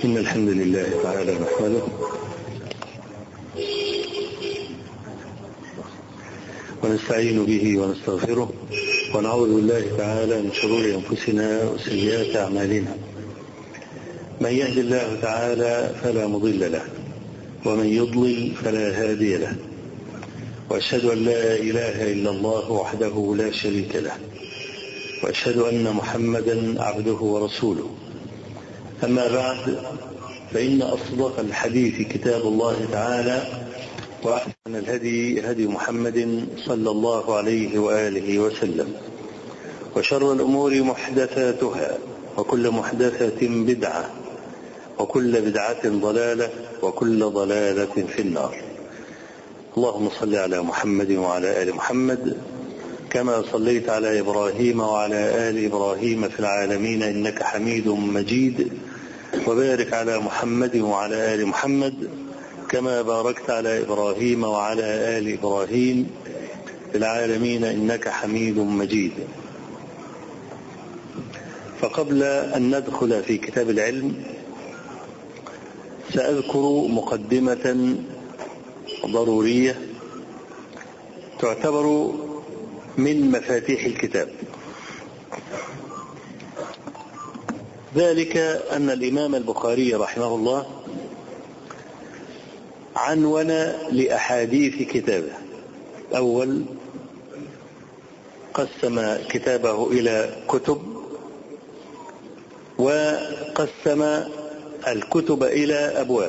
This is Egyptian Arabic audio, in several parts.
إن الحمد لله تعالى نحمده ونستعين به ونستغفره ونعوذ بالله تعالى من شرور أنفسنا وسيئات أعمالنا من يهد الله تعالى فلا مضل له ومن يضلل فلا هادي له وأشهد أن لا إله إلا الله وحده لا شريك له وأشهد أن محمدا عبده ورسوله أما بعد فإن أصدق الحديث كتاب الله تعالى وأحسن الهدي هدي محمد صلى الله عليه وآله وسلم وشر الأمور محدثاتها وكل محدثة بدعة وكل بدعة ضلالة وكل ضلالة في النار اللهم صل على محمد وعلى آل محمد كما صليت على إبراهيم وعلى آل إبراهيم في العالمين إنك حميد مجيد وبارك على محمد وعلى آل محمد كما باركت على إبراهيم وعلى آل إبراهيم في العالمين إنك حميد مجيد فقبل أن ندخل في كتاب العلم سأذكر مقدمة ضرورية تعتبر من مفاتيح الكتاب ذلك أن الإمام البخاري رحمه الله عنون لأحاديث كتابه أول قسم كتابه إلى كتب وقسم الكتب إلى أبواب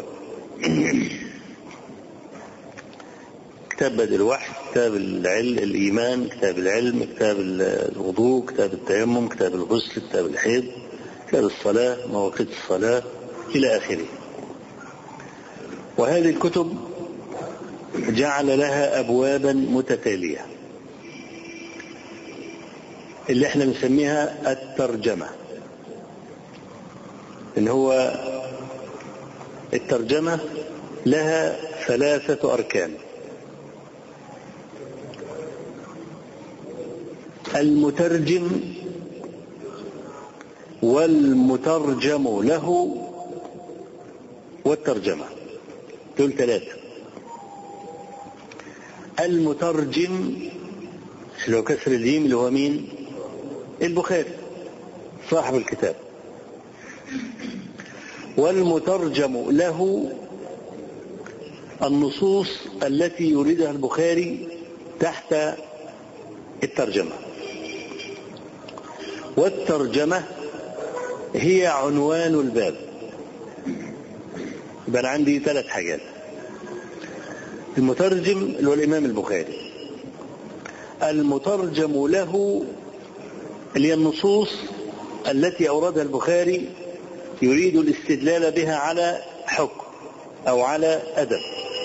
كتاب بدء الوحي كتاب العلم الإيمان كتاب العلم كتاب الوضوء كتاب التيمم كتاب الغسل كتاب الحيض كتاب الصلاة مواقيت الصلاة إلى آخره وهذه الكتب جعل لها أبوابا متتالية اللي احنا بنسميها الترجمة اللي هو الترجمة لها ثلاثة أركان المترجم والمترجم له والترجمة دول ثلاثة المترجم اللي هو كسر الجيم اللي هو مين البخاري صاحب الكتاب والمترجم له النصوص التي يريدها البخاري تحت الترجمة والترجمة هي عنوان الباب يبقى أنا عندي ثلاث حاجات المترجم اللي هو الإمام البخاري المترجم له اللي هي النصوص التي أوردها البخاري يريد الاستدلال بها على حكم أو على أدب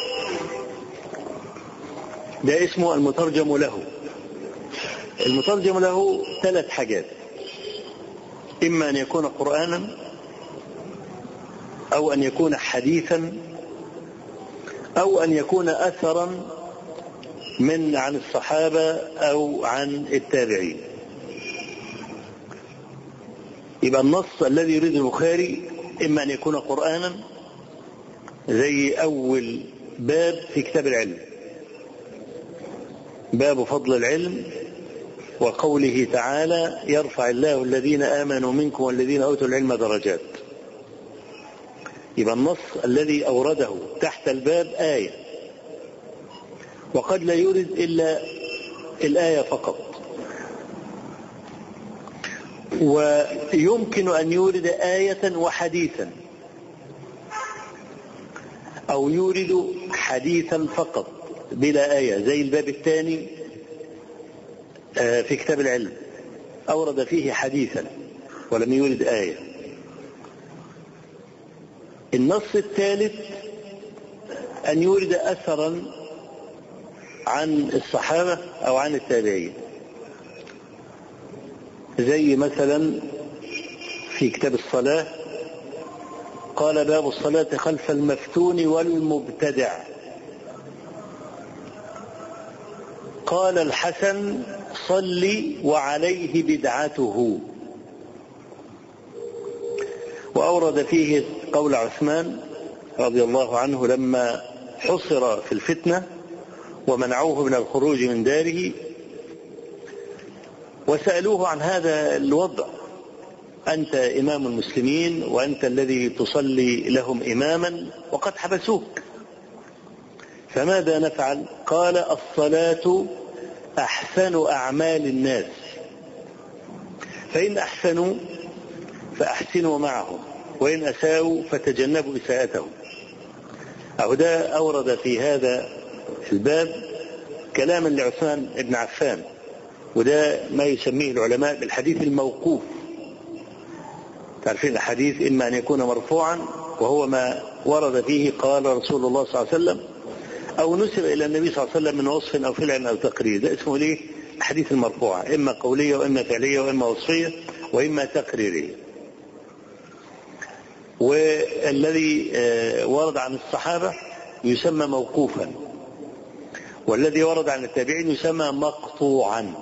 ده اسمه المترجم له المترجم له ثلاث حاجات إما أن يكون قرآنا أو أن يكون حديثا أو أن يكون أثرا من عن الصحابة أو عن التابعين يبقى النص الذي يريد البخاري إما أن يكون قرآنا زي أول باب في كتاب العلم باب فضل العلم وقوله تعالى يرفع الله الذين آمنوا منكم والذين أوتوا العلم درجات يبقى النص الذي أورده تحت الباب آية وقد لا يورد إلا الآية فقط ويمكن أن يورد آية وحديثا أو يورد حديثا فقط بلا آية زي الباب الثاني في كتاب العلم أورد فيه حديثا ولم يورد آية النص الثالث أن يورد أثرا عن الصحابة أو عن التابعين زي مثلا في كتاب الصلاة قال باب الصلاة خلف المفتون والمبتدع قال الحسن صل وعليه بدعته وأورد فيه قول عثمان رضي الله عنه لما حصر في الفتنة ومنعوه من الخروج من داره وسألوه عن هذا الوضع أنت إمام المسلمين وأنت الذي تصلي لهم إماما وقد حبسوك فماذا نفعل قال الصلاة أحسن أعمال الناس فإن أحسنوا فأحسنوا معهم وإن أساءوا فتجنبوا إساءتهم أو ده أورد في هذا الباب كلاما لعثمان بن عفان وده ما يسميه العلماء بالحديث الموقوف تعرفين الحديث إما أن يكون مرفوعا وهو ما ورد فيه قال رسول الله صلى الله عليه وسلم أو نسب إلى النبي صلى الله عليه وسلم من وصف أو فعل أو تقرير ده اسمه ليه الحديث المرفوعة إما قولية وإما فعلية وإما وصفية وإما تقريرية والذي ورد عن الصحابة يسمى موقوفا والذي ورد عن التابعين يسمى مقطوعا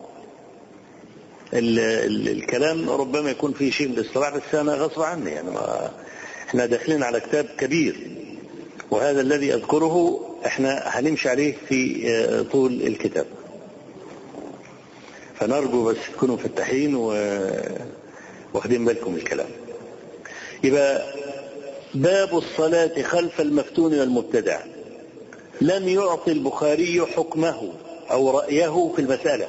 ال ال الكلام ربما يكون فيه شيء من الاصطلاح بس انا غصب عني يعني ما احنا داخلين على كتاب كبير وهذا الذي اذكره احنا هنمشي عليه في طول الكتاب فنرجو بس تكونوا مفتحين واخدين بالكم الكلام يبقى باب الصلاة خلف المفتون والمبتدع لم يعطي البخاري حكمه أو رأيه في المسألة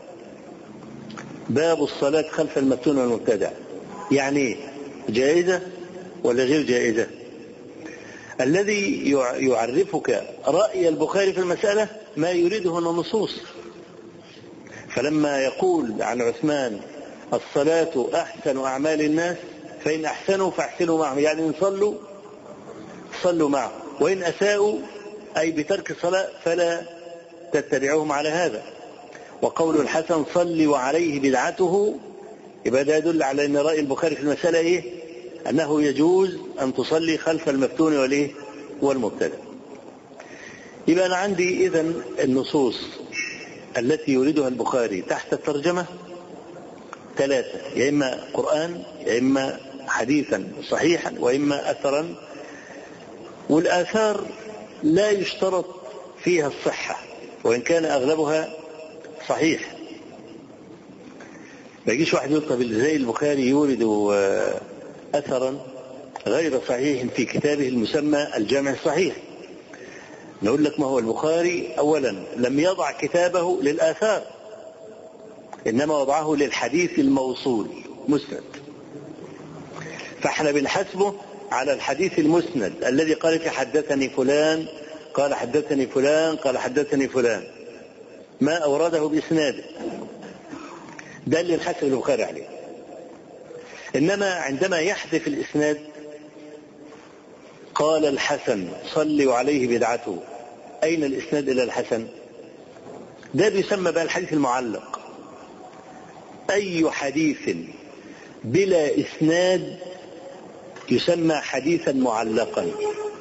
باب الصلاة خلف المفتون والمبتدع يعني جائزة ولا غير جائزة الذي يعرفك رأي البخاري في المسألة ما يريده من النصوص فلما يقول عن عثمان الصلاة أحسن أعمال الناس فإن أحسنوا فأحسنوا معهم يعني إن صلوا صلوا معه وإن أساءوا أي بترك الصلاة فلا تتبعوهم على هذا وقول الحسن صل وعليه بدعته يبقى ده يدل على أن رأي البخاري في المسألة إيه؟ أنه يجوز أن تصلي خلف المفتون والإيه؟ والمبتدأ يبقى أنا عندي إذا النصوص التي يريدها البخاري تحت الترجمة ثلاثة يا إما قرآن يا إما حديثا صحيحا وإما أثرا والآثار لا يشترط فيها الصحة وإن كان أغلبها صحيح ما يجيش واحد يطلب زي البخاري يورد أثرا غير صحيح في كتابه المسمى الجامع الصحيح نقول لك ما هو البخاري أولا لم يضع كتابه للآثار إنما وضعه للحديث الموصول مسند فاحنا بنحاسبه على الحديث المسند الذي قال في حدثني فلان قال حدثني فلان قال حدثني فلان ما أورده بإسناده ده اللي نحاسب البخاري عليه إنما عندما يحذف الإسناد قال الحسن صلوا عليه بدعته أين الإسناد إلى الحسن ده بيسمى بقى الحديث المعلق أي حديث بلا إسناد يسمى حديثا معلقا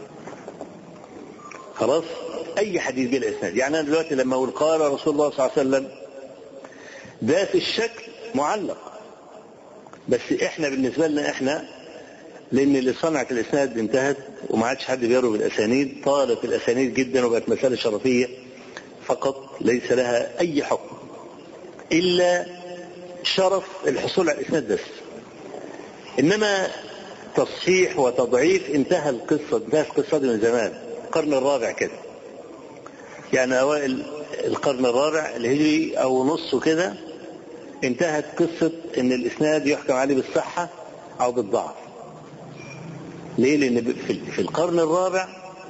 خلاص أي حديث بلا إسناد يعني أنا دلوقتي لما أقول قال رسول الله صلى الله عليه وسلم ده في الشكل معلق بس إحنا بالنسبة لنا إحنا لأن اللي صنعت الإسناد انتهت وما عادش حد بيروي بالأسانيد طالت الأسانيد جدا وبقت مسألة شرفية فقط ليس لها أي حكم إلا شرف الحصول على الإسناد بس إنما تصحيح وتضعيف انتهى القصة انتهت القصة دي من زمان القرن الرابع كده يعني أوائل القرن الرابع الهجري أو نصه كده انتهت قصة إن الإسناد يحكم عليه بالصحة أو بالضعف ليه؟ لأن في القرن الرابع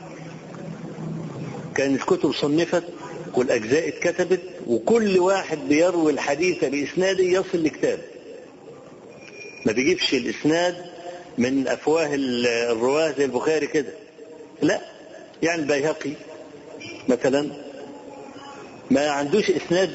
كانت الكتب صنفت والأجزاء اتكتبت وكل واحد بيروي الحديث بإسناده يصل لكتاب ما بيجيبش الإسناد من أفواه الرواه زي البخاري كده لا يعني البيهقي مثلا ما عندوش إسناد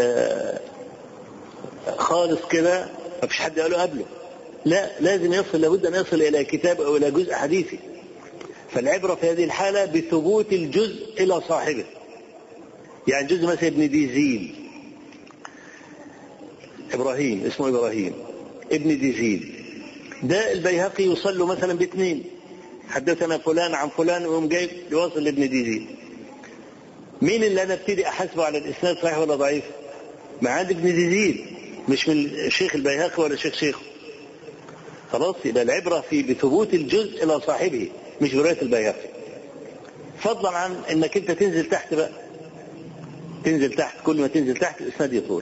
خالص كده ما فيش حد قاله قبله لا لازم يصل لابد أن يصل إلى كتاب أو إلى جزء حديثي فالعبرة في هذه الحالة بثبوت الجزء إلى صاحبه يعني جزء مثلا ابن ديزيل إبراهيم اسمه إبراهيم ابن ديزيل ده البيهقي يصلوا مثلا باثنين حدثنا فلان عن فلان ويقوم جايب يوصل لابن ديزي مين اللي انا ابتدي احاسبه على الاسناد صحيح ولا ضعيف؟ ما عند ابن ديزيد مش من الشيخ البيهقي ولا شيخ شيخه خلاص يبقى العبره في بثبوت الجزء الى صاحبه مش بروايه البيهقي فضلا عن انك انت تنزل تحت بقى تنزل تحت كل ما تنزل تحت الاسناد يطول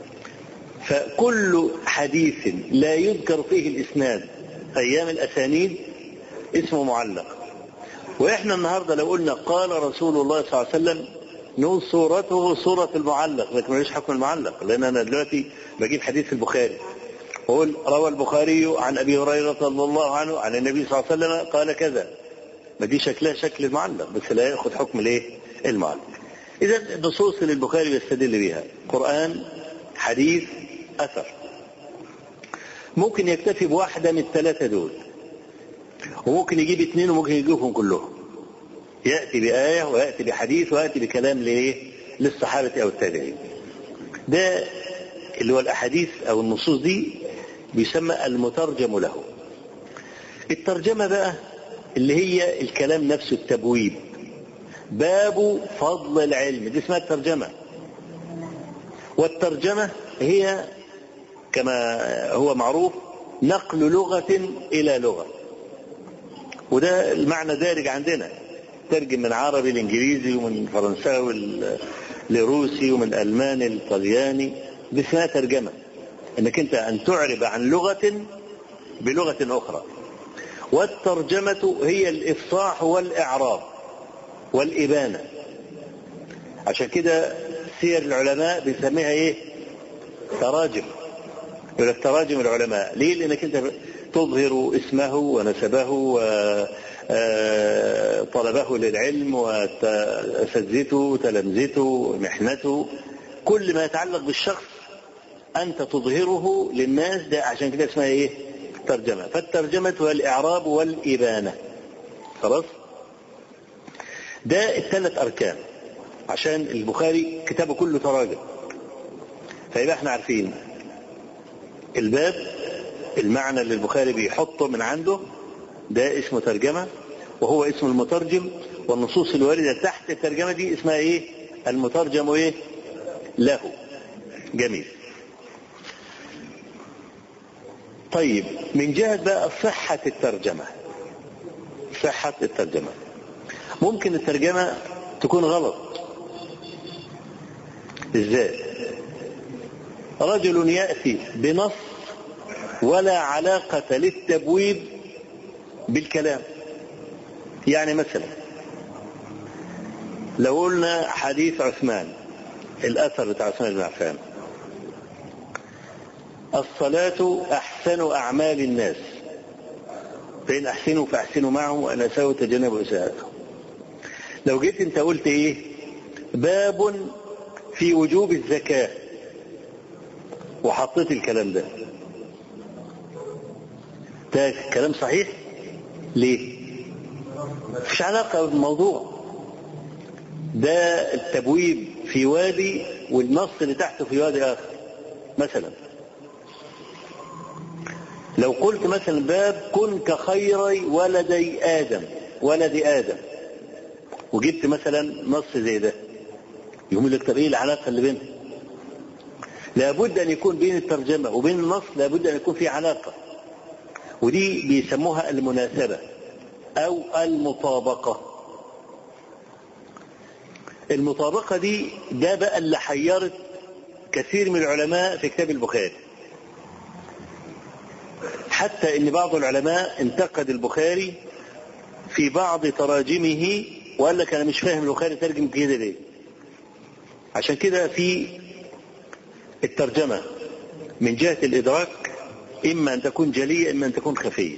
فكل حديث لا يذكر فيه الاسناد ايام الاسانيد اسمه معلق واحنا النهارده لو قلنا قال رسول الله صلى الله عليه وسلم نقول صورته صورة المعلق لكن ماليش حكم المعلق لأن أنا دلوقتي بجيب حديث البخاري وأقول روى البخاري عن أبي هريرة رضي الله عنه عن النبي صلى الله عليه وسلم قال كذا ما دي شكلها شكل المعلق بس لا ياخذ حكم الايه؟ المعلق. إذا النصوص اللي البخاري يستدل بها قرآن حديث أثر ممكن يكتفي بواحدة من الثلاثة دول وممكن يجيب اثنين وممكن يجيبهم كلهم يأتي بآية ويأتي بحديث ويأتي بكلام لإيه؟ للصحابة أو التابعين ده اللي هو الأحاديث أو النصوص دي بيسمى المترجم له الترجمة بقى اللي هي الكلام نفسه التبويب باب فضل العلم دي اسمها الترجمة والترجمة هي كما هو معروف نقل لغة إلى لغة وده المعنى دارج عندنا ترجم من عربي لإنجليزي ومن فرنساوي لروسي ومن ألماني لطلياني دي اسمها ترجمة انك انت ان تعرب عن لغة بلغة اخرى والترجمة هي الافصاح والاعراب والابانة عشان كده سير العلماء بنسميها ايه تراجم يقول لك تراجم العلماء ليه لانك انت تظهر اسمه ونسبه وطلبه للعلم واساتذته تلامذته محنته كل ما يتعلق بالشخص أنت تظهره للناس ده عشان كده اسمها إيه؟ ترجمة فالترجمة هو الإعراب والإبانة خلاص؟ ده الثلاث أركان عشان البخاري كتابه كله تراجم فيبقى احنا عارفين الباب المعنى اللي البخاري بيحطه من عنده ده اسمه ترجمة وهو اسم المترجم والنصوص الواردة تحت الترجمة دي اسمها ايه؟ المترجم ايه؟ له جميل طيب من جهة بقى صحة الترجمة صحة الترجمة ممكن الترجمة تكون غلط ازاي رجل يأتي بنص ولا علاقة للتبويب بالكلام يعني مثلا لو قلنا حديث عثمان الأثر بتاع عثمان بن عفان الصلاة أحسن أعمال الناس فإن أحسنوا فأحسنوا معهم وأن أساءوا تجنبوا إساءتهم لو جيت أنت قلت إيه باب في وجوب الزكاة وحطيت الكلام ده ده كلام صحيح ليه مفيش علاقة بالموضوع ده التبويب في وادي والنص اللي تحته في وادي آخر مثلا لو قلت مثلا باب كن كخيري ولدي آدم ولد آدم وجبت مثلا نص زي ده يقول لك طب ايه العلاقة اللي بينهم لابد أن يكون بين الترجمة وبين النص لابد أن يكون في علاقة ودي بيسموها المناسبة أو المطابقة المطابقة دي ده بقى اللي حيرت كثير من العلماء في كتاب البخاري حتى ان بعض العلماء انتقد البخاري في بعض تراجمه وقال لك انا مش فاهم البخاري ترجم كده ليه عشان كده في الترجمة من جهة الإدراك إما أن تكون جلية إما أن تكون خفية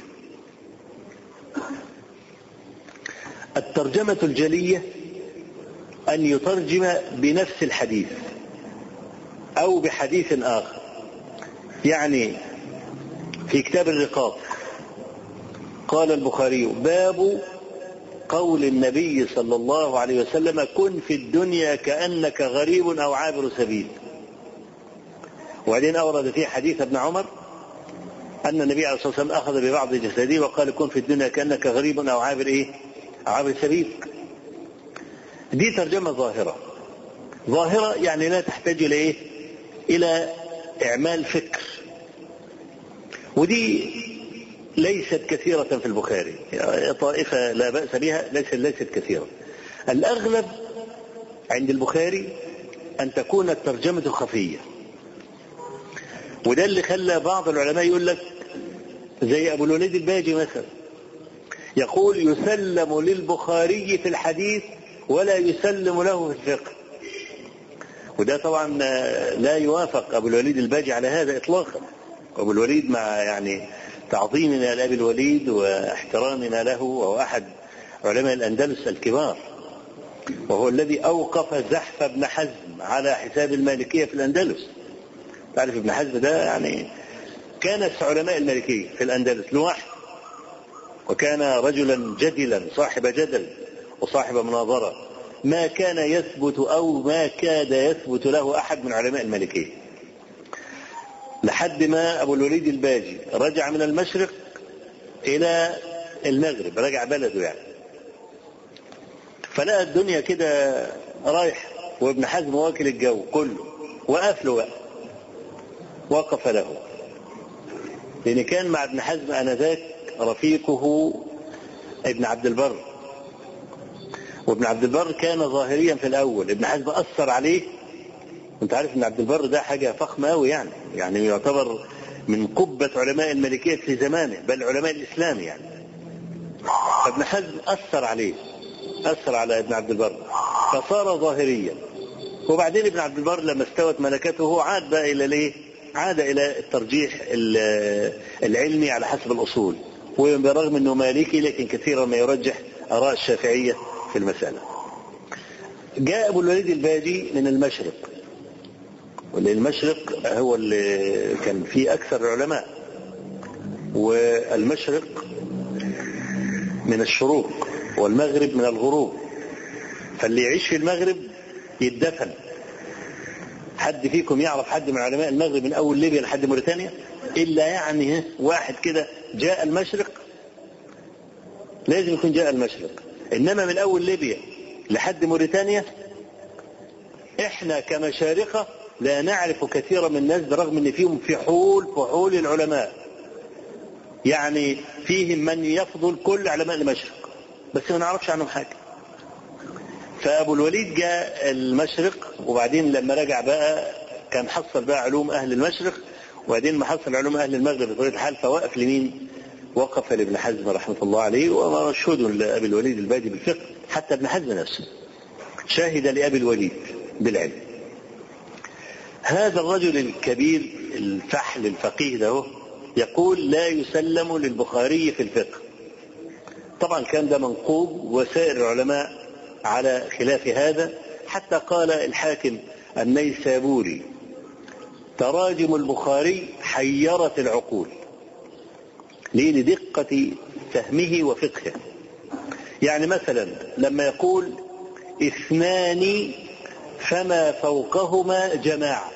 الترجمة الجلية أن يترجم بنفس الحديث أو بحديث آخر يعني في كتاب الرقاق قال البخاري باب قول النبي صلى الله عليه وسلم كن في الدنيا كأنك غريب أو عابر سبيل وبعدين أورد فيه حديث ابن عمر أن النبي عليه الصلاة والسلام أخذ ببعض جسده وقال كن في الدنيا كأنك غريب أو عابر إيه؟ أو عابر سبيل. دي ترجمة ظاهرة. ظاهرة يعني لا تحتاج إلى إيه؟ إلى إعمال فكر. ودي ليست كثيرة في البخاري طائفة لا بأس بها ليست ليست كثيرة الأغلب عند البخاري أن تكون الترجمة خفية وده اللي خلى بعض العلماء يقول لك زي أبو الوليد الباجي مثلا يقول يسلم للبخاري في الحديث ولا يسلم له في الفقه وده طبعا لا يوافق أبو الوليد الباجي على هذا إطلاقا أبو الوليد مع يعني تعظيمنا لأبي الوليد واحترامنا له وهو أحد علماء الأندلس الكبار وهو الذي أوقف زحف ابن حزم على حساب المالكية في الأندلس تعرف ابن حزم ده يعني كان علماء المالكية في الأندلس لوحده وكان رجلا جدلا صاحب جدل وصاحب مناظرة ما كان يثبت أو ما كاد يثبت له أحد من علماء المالكية لحد ما أبو الوليد الباجي رجع من المشرق إلى المغرب رجع بلده يعني فلقى الدنيا كده رايح وابن حزم واكل الجو كله وقف له بقى وقف له لأن كان مع ابن حزم آنذاك رفيقه ابن عبد البر وابن عبد البر كان ظاهريا في الأول ابن حزم أثر عليه انت عارف ان عبد البر ده حاجه فخمه قوي يعني يعني يعتبر من قبه علماء الملكيه في زمانه بل علماء الاسلام يعني فابن حزم اثر عليه اثر على ابن عبد البر فصار ظاهريا وبعدين ابن عبد البر لما استوت ملكته عاد بقى الى الايه؟ عاد الى الترجيح العلمي على حسب الاصول وبرغم انه مالكي لكن كثيرا ما يرجح اراء الشافعيه في المساله. جاء ابو الوليد الباجي من المشرق والمشرق هو اللي كان فيه أكثر العلماء والمشرق من الشروق والمغرب من الغروب فاللي يعيش في المغرب يتدفن حد فيكم يعرف حد من علماء المغرب من أول ليبيا لحد موريتانيا إلا يعني واحد كده جاء المشرق لازم يكون جاء المشرق إنما من أول ليبيا لحد موريتانيا إحنا كمشارقة لا نعرف كثيرا من الناس برغم ان فيهم فحول فحول العلماء يعني فيهم من يفضل كل علماء المشرق بس ما نعرفش عنهم حاجه فابو الوليد جاء المشرق وبعدين لما رجع بقى كان حصل بقى علوم اهل المشرق وبعدين ما حصل علوم اهل المغرب بطبيعه الحال فوقف لمين؟ وقف لابن حزم رحمه الله عليه ومشهود لابي الوليد الباجي بالفقه حتى ابن حزم نفسه شاهد لابي الوليد بالعلم هذا الرجل الكبير الفحل الفقيه ده يقول لا يسلم للبخاري في الفقه طبعا كان ده منقوب وسائر العلماء على خلاف هذا حتى قال الحاكم النيسابوري تراجم البخاري حيرت العقول ليه لدقة فهمه وفقهه يعني مثلا لما يقول اثنان فما فوقهما جماعة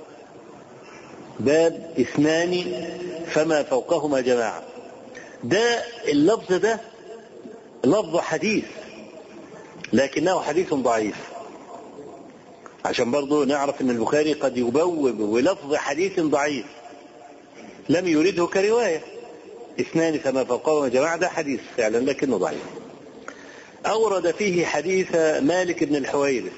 باب اثنان فما فوقهما جماعة ده اللفظ ده لفظ حديث لكنه حديث ضعيف عشان برضه نعرف ان البخاري قد يبوب ولفظ حديث ضعيف لم يرده كرواية اثنان فما فوقهما جماعة ده حديث فعلا لكنه ضعيف أورد فيه حديث مالك بن الحويرث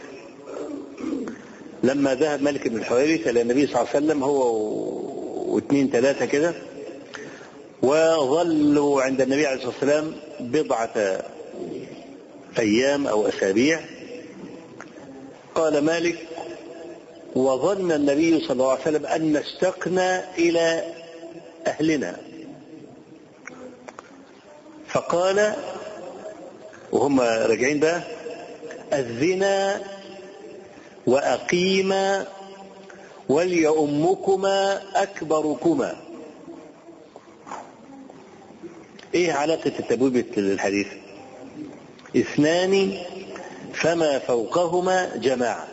لما ذهب مالك بن الحويرث الى النبي صلى الله عليه وسلم هو واثنين ثلاثه كده وظلوا عند النبي عليه الصلاه والسلام بضعه ايام او اسابيع قال مالك وظن النبي صلى الله عليه وسلم ان اشتقنا الى اهلنا فقال وهم راجعين بقى الزنا وأقيما وليؤمكما أكبركما إيه علاقة التبويب للحديث اثنان فما فوقهما جماعة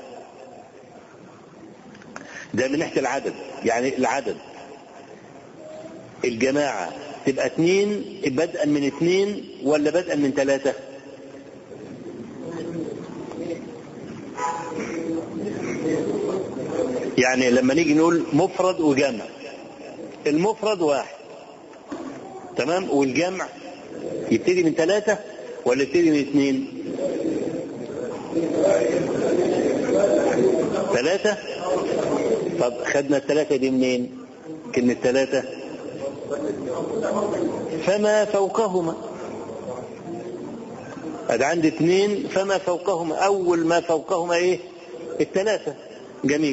ده من ناحية العدد يعني العدد الجماعة تبقى اتنين بدءا من اتنين ولا بدءا من ثلاثة يعني لما نيجي نقول مفرد وجمع المفرد واحد تمام والجمع يبتدي من ثلاثة ولا يبتدي من اثنين ثلاثة طب خدنا الثلاثة دي منين كلمة ثلاثة فما فوقهما ادي عندي اثنين فما فوقهما اول ما فوقهما ايه الثلاثة جميل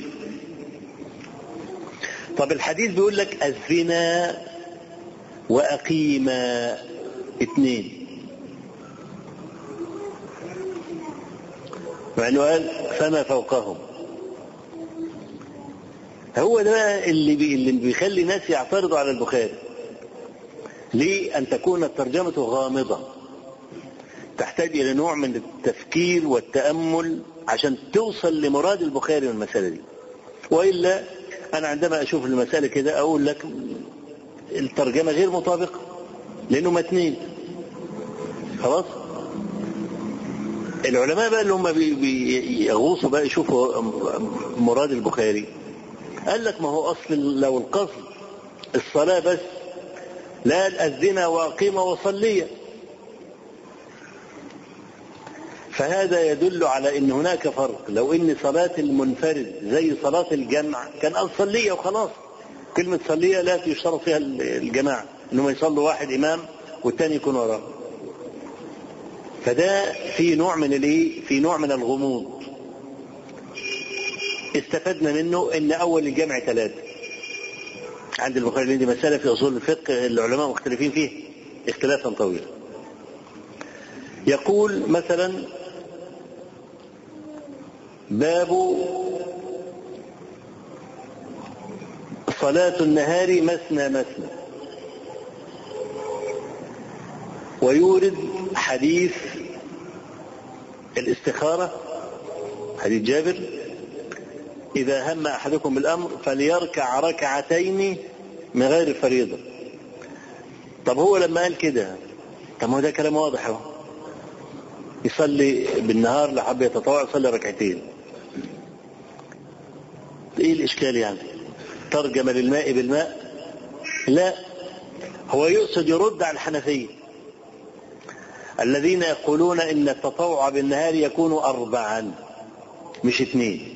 طب الحديث بيقول لك الزنا وأقيما اثنين مع انه قال فما فوقهم هو ده اللي بي اللي بيخلي ناس يعترضوا على البخاري ليه أن تكون الترجمة غامضة تحتاج إلى نوع من التفكير والتأمل عشان توصل لمراد البخاري من المسألة دي وإلا أنا عندما أشوف المسألة كده أقول لك الترجمة غير مطابقة لأنه متنين خلاص العلماء بقى اللي هم بيغوصوا بقى يشوفوا مراد البخاري قال لك ما هو أصل لو القصد الصلاة بس لا الأذن وأقيم وصلية فهذا يدل على ان هناك فرق لو ان صلاة المنفرد زي صلاة الجمع كان قال صلية وخلاص كلمة صلية لا يشترط فيها الجماعة انهم يصلوا واحد امام والثاني يكون وراه فده في نوع من الايه في نوع من الغموض استفدنا منه ان اول الجمع ثلاثة عند البخاري دي مسألة في اصول الفقه العلماء مختلفين فيه اختلافا طويلا يقول مثلا باب صلاة النهار مثنى مثنى ويورد حديث الاستخارة حديث جابر إذا هم أحدكم بالأمر فليركع ركعتين من غير فريضة طب هو لما قال كده طب هو ده كلام واضح اهو يصلي بالنهار لحب يتطوع يصلي ركعتين ايه الاشكال يعني ترجم للماء بالماء لا هو يقصد يرد على الحنفية الذين يقولون ان التطوع بالنهار يكون اربعا مش اثنين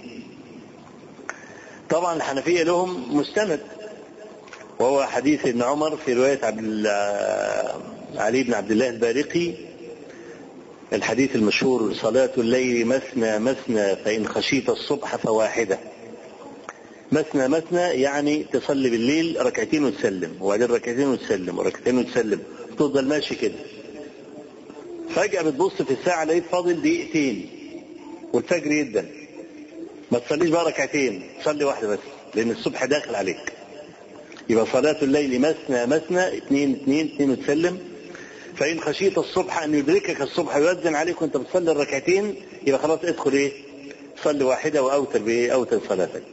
طبعا الحنفية لهم مستند وهو حديث ابن عمر في رواية عبد علي بن عبد الله البارقي الحديث المشهور صلاة الليل مثنى مثنى فإن خشيت الصبح فواحدة مثنى مثنى يعني تصلي بالليل ركعتين وتسلم وبعدين ركعتين وتسلم وركعتين وتسلم تفضل ماشي كده فجأة بتبص في الساعة لقيت فاضل دقيقتين والفجر يدا ما تصليش بقى ركعتين صلي واحدة بس لأن الصبح داخل عليك يبقى صلاة الليل مثنى مثنى اثنين اثنين اثنين وتسلم فإن خشيت الصبح أن يدركك الصبح يؤذن عليك وأنت بتصلي الركعتين يبقى خلاص ادخل إيه؟ صلي واحدة وأوتر بإيه؟ أوتر صلاتك.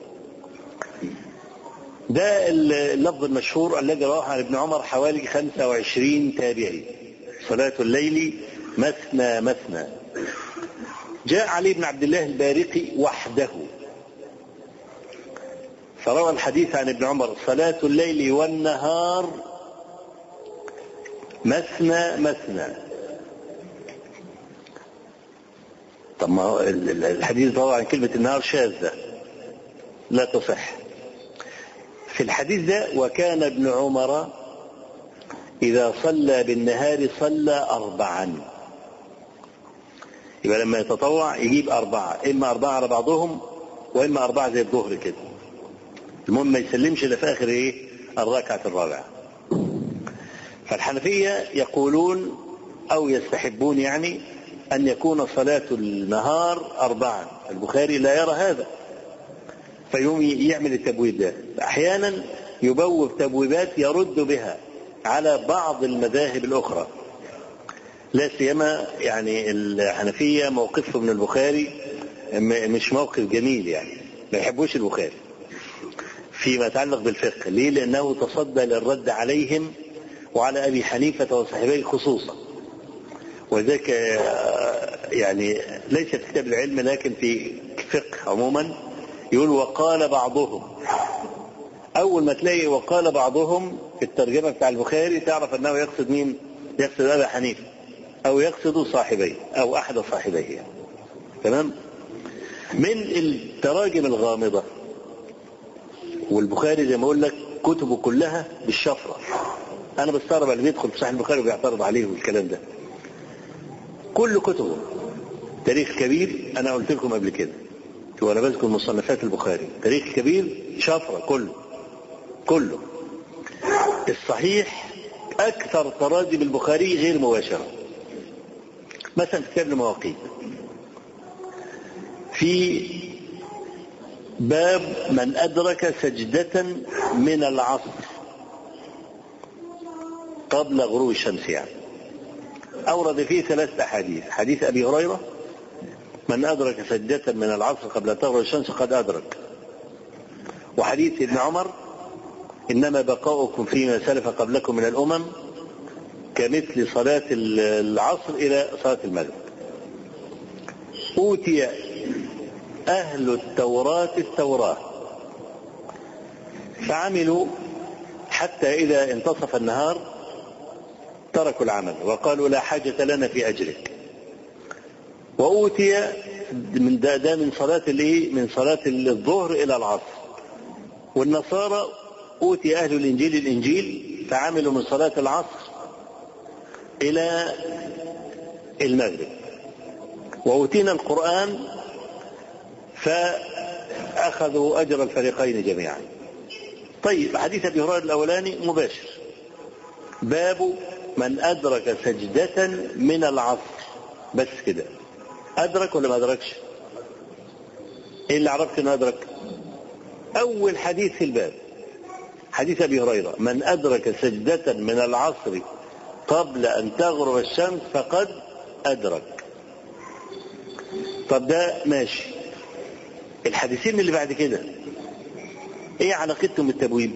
ده اللفظ المشهور الذي رواه عن ابن عمر حوالي 25 تابعي. صلاة الليل مثنى مثنى. جاء علي بن عبد الله البارقي وحده. فروى الحديث عن ابن عمر صلاة الليل والنهار مثنى مثنى طب ما هو الحديث طبعا كلمة النهار شاذة لا تصح في الحديث ده وكان ابن عمر إذا صلى بالنهار صلى أربعا يبقى لما يتطوع يجيب أربعة إما أربعة على بعضهم وإما أربعة زي الظهر كده المهم ما يسلمش إلا في آخر إيه الركعة الرابعة فالحنفية يقولون أو يستحبون يعني أن يكون صلاة النهار أربعا البخاري لا يرى هذا فيوم يعمل التبويب ده أحيانا يبوب تبويبات يرد بها على بعض المذاهب الأخرى لا سيما يعني الحنفية موقفهم من البخاري مش موقف جميل يعني ما يحبوش البخاري فيما يتعلق بالفقه ليه لأنه تصدى للرد عليهم وعلى أبي حنيفة وصاحبيه خصوصا وذلك يعني ليس في كتاب العلم لكن في فقه عموما يقول وقال بعضهم أول ما تلاقي وقال بعضهم في الترجمة بتاع البخاري تعرف أنه يقصد مين؟ يقصد أبا حنيفة أو يقصد صاحبيه أو أحد صاحبيه تمام؟ من التراجم الغامضة والبخاري زي ما أقول لك كتبه كلها بالشفرة أنا بستغرب اللي بيدخل في صحيح البخاري وبيعترض عليه والكلام ده كل كتبه تاريخ كبير أنا قلت لكم قبل كده وأنا بذكر مصنفات البخاري تاريخ كبير شفرة كله كله الصحيح أكثر تراجم البخاري غير مباشرة مثلا في كتاب المواقيت في باب من أدرك سجدة من العصر قبل غروب الشمس يعني أورد فيه ثلاث أحاديث حديث أبي هريرة من أدرك سجدة من العصر قبل أن تغرب الشمس قد أدرك وحديث ابن عمر إنما بقاؤكم فيما سلف قبلكم من الأمم كمثل صلاة العصر إلى صلاة المغرب أوتي أهل التوراة التوراة فعملوا حتى إذا انتصف النهار تركوا العمل وقالوا لا حاجة لنا في أجرك وأوتي من ده, ده من صلاة الايه؟ من صلاة الظهر إلى العصر والنصارى أوتي أهل الإنجيل الإنجيل فعملوا من صلاة العصر إلى المغرب وأوتينا القرآن فأخذوا أجر الفريقين جميعا طيب حديث أبي هريرة الأولاني مباشر باب من أدرك سجدة من العصر بس كده أدرك ولا ما أدركش إيه اللي عرفت إنه أدرك أول حديث في الباب حديث أبي هريرة من أدرك سجدة من العصر قبل أن تغرب الشمس فقد أدرك طب ده ماشي الحديثين اللي بعد كده ايه علاقتهم بالتبويب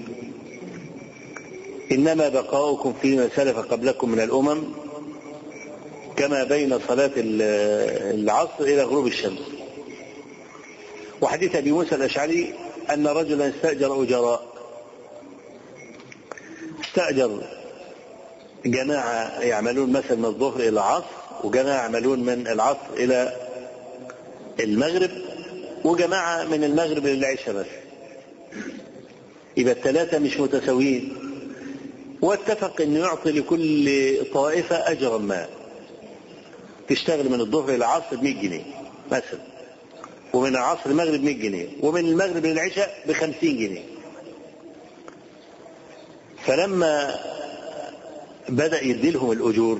انما بقاؤكم فيما سلف قبلكم من الامم كما بين صلاة العصر إلى غروب الشمس وحديث أبي موسى الأشعري أن رجلا استأجر أجراء استأجر جماعة يعملون مثلا من الظهر إلى العصر وجماعة يعملون من العصر إلى المغرب وجماعة من المغرب للعشاء بس يبقى الثلاثة مش متساويين واتفق أن يعطي لكل طائفة أجرا ما تشتغل من الظهر إلى العصر ب 100 جنيه مثلا ومن العصر المغرب 100 جنيه ومن المغرب للعشاء ب 50 جنيه فلما بدأ يديلهم الأجور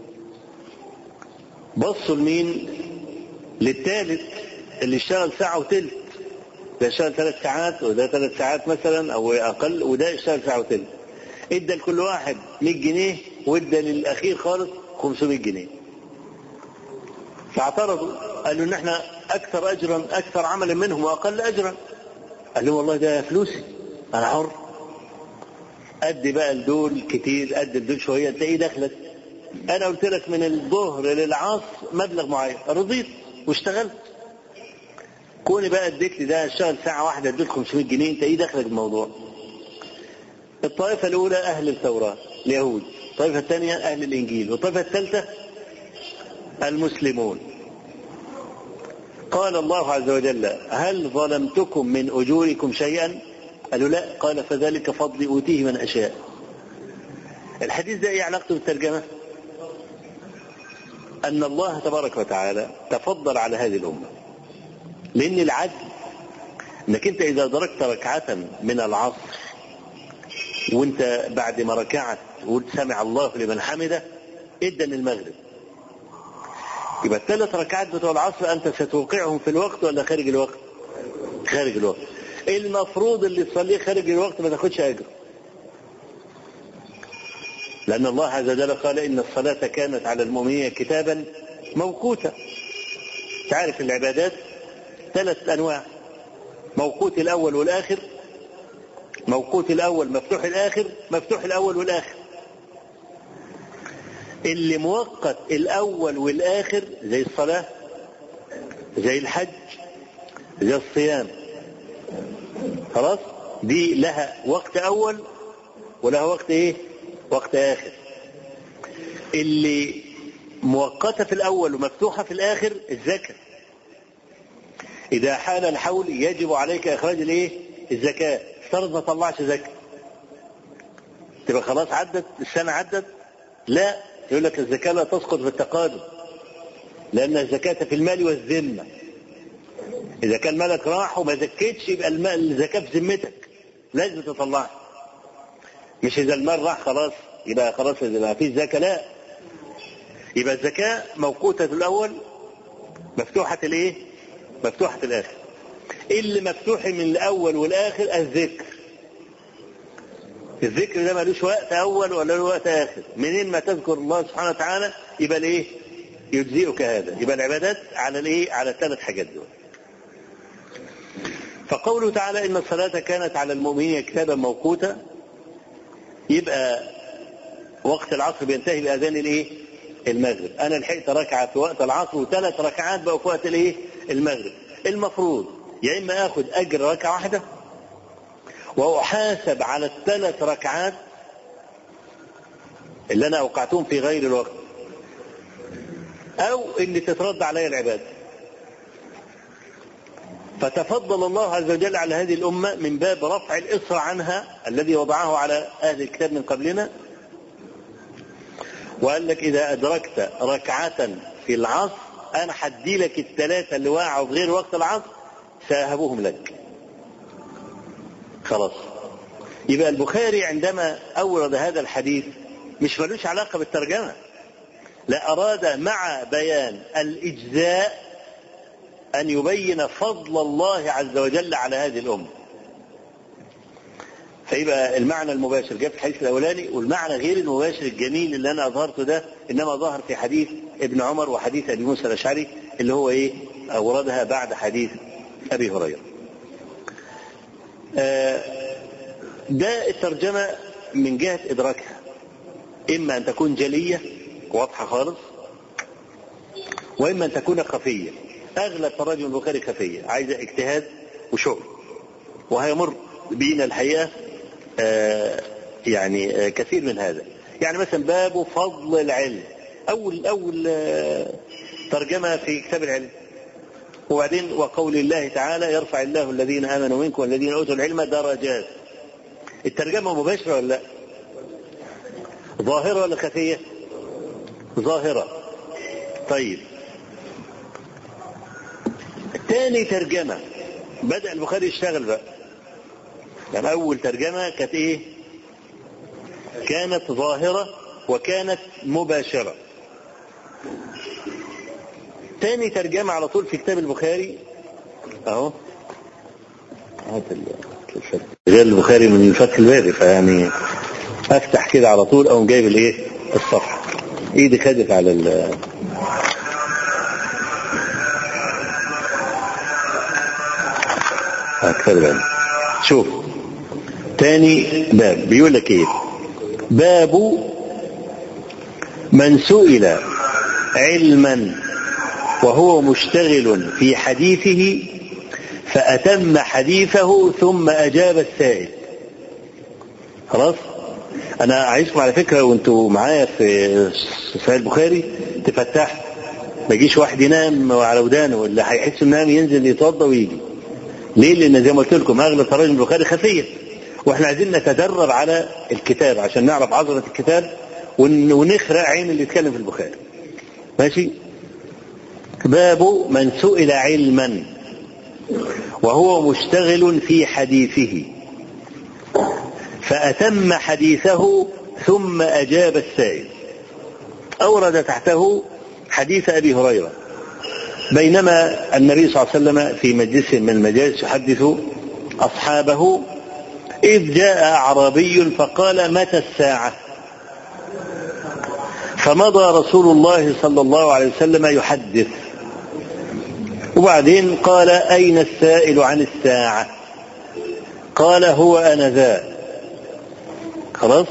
بصوا لمين للثالث اللي اشتغل ساعة وتلت ده اشتغل ثلاث ساعات وده ثلاث ساعات مثلا أو أقل وده اشتغل ساعة وتلت ادى لكل واحد 100 جنيه وادى للأخير خالص 500 جنيه فاعترضوا قالوا ان احنا اكثر اجرا اكثر عملا منهم واقل اجرا قال لهم والله ده فلوسي انا حر ادي بقى لدول كتير ادي لدول شويه تلاقيه دخلت انا قلت لك من الظهر للعصر مبلغ معين رضيت واشتغلت كوني بقى اديت لي ده اشتغل ساعه واحده اديت 500 جنيه انت ايه دخلك الموضوع الطائفه الاولى اهل التوراه اليهود الطائفه الثانيه اهل الانجيل والطائفه الثالثه المسلمون قال الله عز وجل هل ظلمتكم من أجوركم شيئا قالوا لا قال فذلك فضلي أوتيه من أشاء الحديث ده ايه علاقته بالترجمة أن الله تبارك وتعالى تفضل على هذه الأمة لأن العدل أنك أنت إذا أدركت ركعة من العصر وأنت بعد ما ركعت وقلت سمع الله لمن حمده ادى المغرب يبقى الثلاث ركعات بتوع العصر انت ستوقعهم في الوقت ولا خارج الوقت؟ خارج الوقت. المفروض اللي تصليه خارج الوقت ما تاخدش اجر. لان الله عز وجل قال ان الصلاه كانت على المؤمنين كتابا موقوتا. تعرف العبادات ثلاث انواع موقوت الاول والاخر موقوت الأول مفتوح الآخر مفتوح الأول والآخر اللي موقت الأول والآخر زي الصلاة زي الحج زي الصيام خلاص دي لها وقت أول ولها وقت إيه وقت آخر اللي مؤقتة في الأول ومفتوحة في الآخر الزكاة إذا حال الحول يجب عليك إخراج الإيه الزكاة افترض ما طلعش زكاة تبقى خلاص عدت السنة عدت لا يقول لك الزكاة لا تسقط في التقادم لأن الزكاة في المال والذمة إذا كان مالك راح وما زكيتش يبقى المال الزكاة في ذمتك لازم تطلعها مش إذا المال راح خلاص يبقى خلاص يبقى في زكاة لا يبقى الزكاة موقوتة الأول مفتوحة الإيه؟ مفتوحة الآخر اللي مفتوح من الأول والآخر الذكر الذكر ده ملوش وقت أول ولا له وقت آخر منين ما تذكر الله سبحانه وتعالى يبقى الإيه؟ يجزئك هذا يبقى العبادات على الإيه؟ على الثلاث حاجات دول فقوله تعالى إن الصلاة كانت على المؤمنين كتابا موقوتا يبقى وقت العصر بينتهي بأذان الإيه؟ المغرب أنا لحقت ركعة في وقت العصر وثلاث ركعات بقوا في وقت الإيه؟ المغرب المفروض يا إما آخذ أجر ركعة واحدة وأحاسب على الثلاث ركعات اللي أنا أوقعتهم في غير الوقت أو إن تترد علي العبادة فتفضل الله عز وجل على هذه الأمة من باب رفع الإصر عنها الذي وضعه على أهل الكتاب من قبلنا وقال لك إذا أدركت ركعة في العصر أنا حدي لك الثلاثة اللي وقعوا في غير وقت العصر سأهبهم لك خلاص يبقى البخاري عندما أورد هذا الحديث مش ملوش علاقة بالترجمة لا أراد مع بيان الإجزاء أن يبين فضل الله عز وجل على هذه الأمة فيبقى المعنى المباشر جاء في الحديث الأولاني والمعنى غير المباشر الجميل اللي أنا أظهرته ده إنما ظهر في حديث ابن عمر وحديث أبي موسى الأشعري اللي هو إيه أوردها بعد حديث أبي هريرة ده الترجمة من جهة إدراكها إما أن تكون جلية واضحة خالص وإما أن تكون خفية أغلب تراجم البخاري خفية عايزة اجتهاد وشغل وهيمر بينا الحقيقة آه يعني آه كثير من هذا يعني مثلا باب فضل العلم أول أول آه ترجمة في كتاب العلم وبعدين وقول الله تعالى يرفع الله الذين آمنوا منكم والذين أوتوا العلم درجات الترجمة مباشرة ولا لا ظاهرة ولا خفية ظاهرة طيب تاني ترجمة بدأ البخاري يشتغل بقى يعني أول ترجمة كانت إيه؟ كانت ظاهرة وكانت مباشرة. تاني ترجمة على طول في كتاب البخاري أهو هات رجال البخاري من الفتح الباري فيعني أفتح كده على طول أقوم جايب الإيه؟ الصفحة. إيدي خدت على ال هكذا شوف تاني باب بيقول لك ايه باب من سئل علما وهو مشتغل في حديثه فأتم حديثه ثم أجاب السائل خلاص أنا عايزكم على فكرة وأنتوا معايا في صحيح البخاري تفتحوا ما يجيش واحد ينام على ودانه واللي هيحس انه نام ينزل يتوضى ويجي ليه؟ لأن زي ما قلت لكم أغلب تراجم البخاري خفية واحنا عايزين نتدرب على الكتاب عشان نعرف عظمة الكتاب ونخرق عين اللي يتكلم في البخاري ماشي باب من سئل علما وهو مشتغل في حديثه فأتم حديثه ثم أجاب السائل أورد تحته حديث أبي هريرة بينما النبي صلى الله عليه وسلم في مجلس من المجالس يحدث أصحابه إذ جاء أعرابي فقال متى الساعة فمضى رسول الله صلى الله عليه وسلم يحدث وبعدين قال أين السائل عن الساعة قال هو أنا ذا خلاص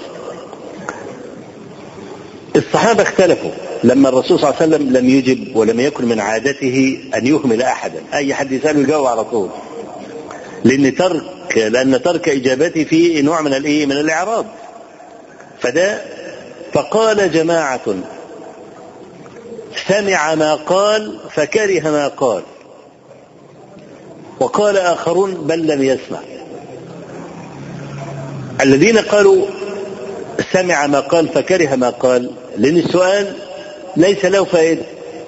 الصحابة اختلفوا لما الرسول صلى الله عليه وسلم لم يجب ولم يكن من عادته أن يهمل أحدا أي حد يسأله يجاوب على طول لأن ترك لأن ترك إجابته فيه نوع من الإيه من الإعراض فده فقال جماعة سمع ما قال فكره ما قال وقال آخرون بل لم يسمع الذين قالوا سمع ما قال فكره ما قال لأن السؤال ليس له فائدة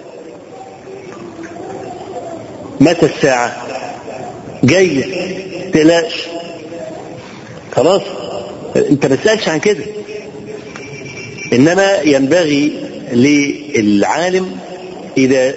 متى الساعة جاية تلاش خلاص انت ما تسألش عن كده انما ينبغي للعالم اذا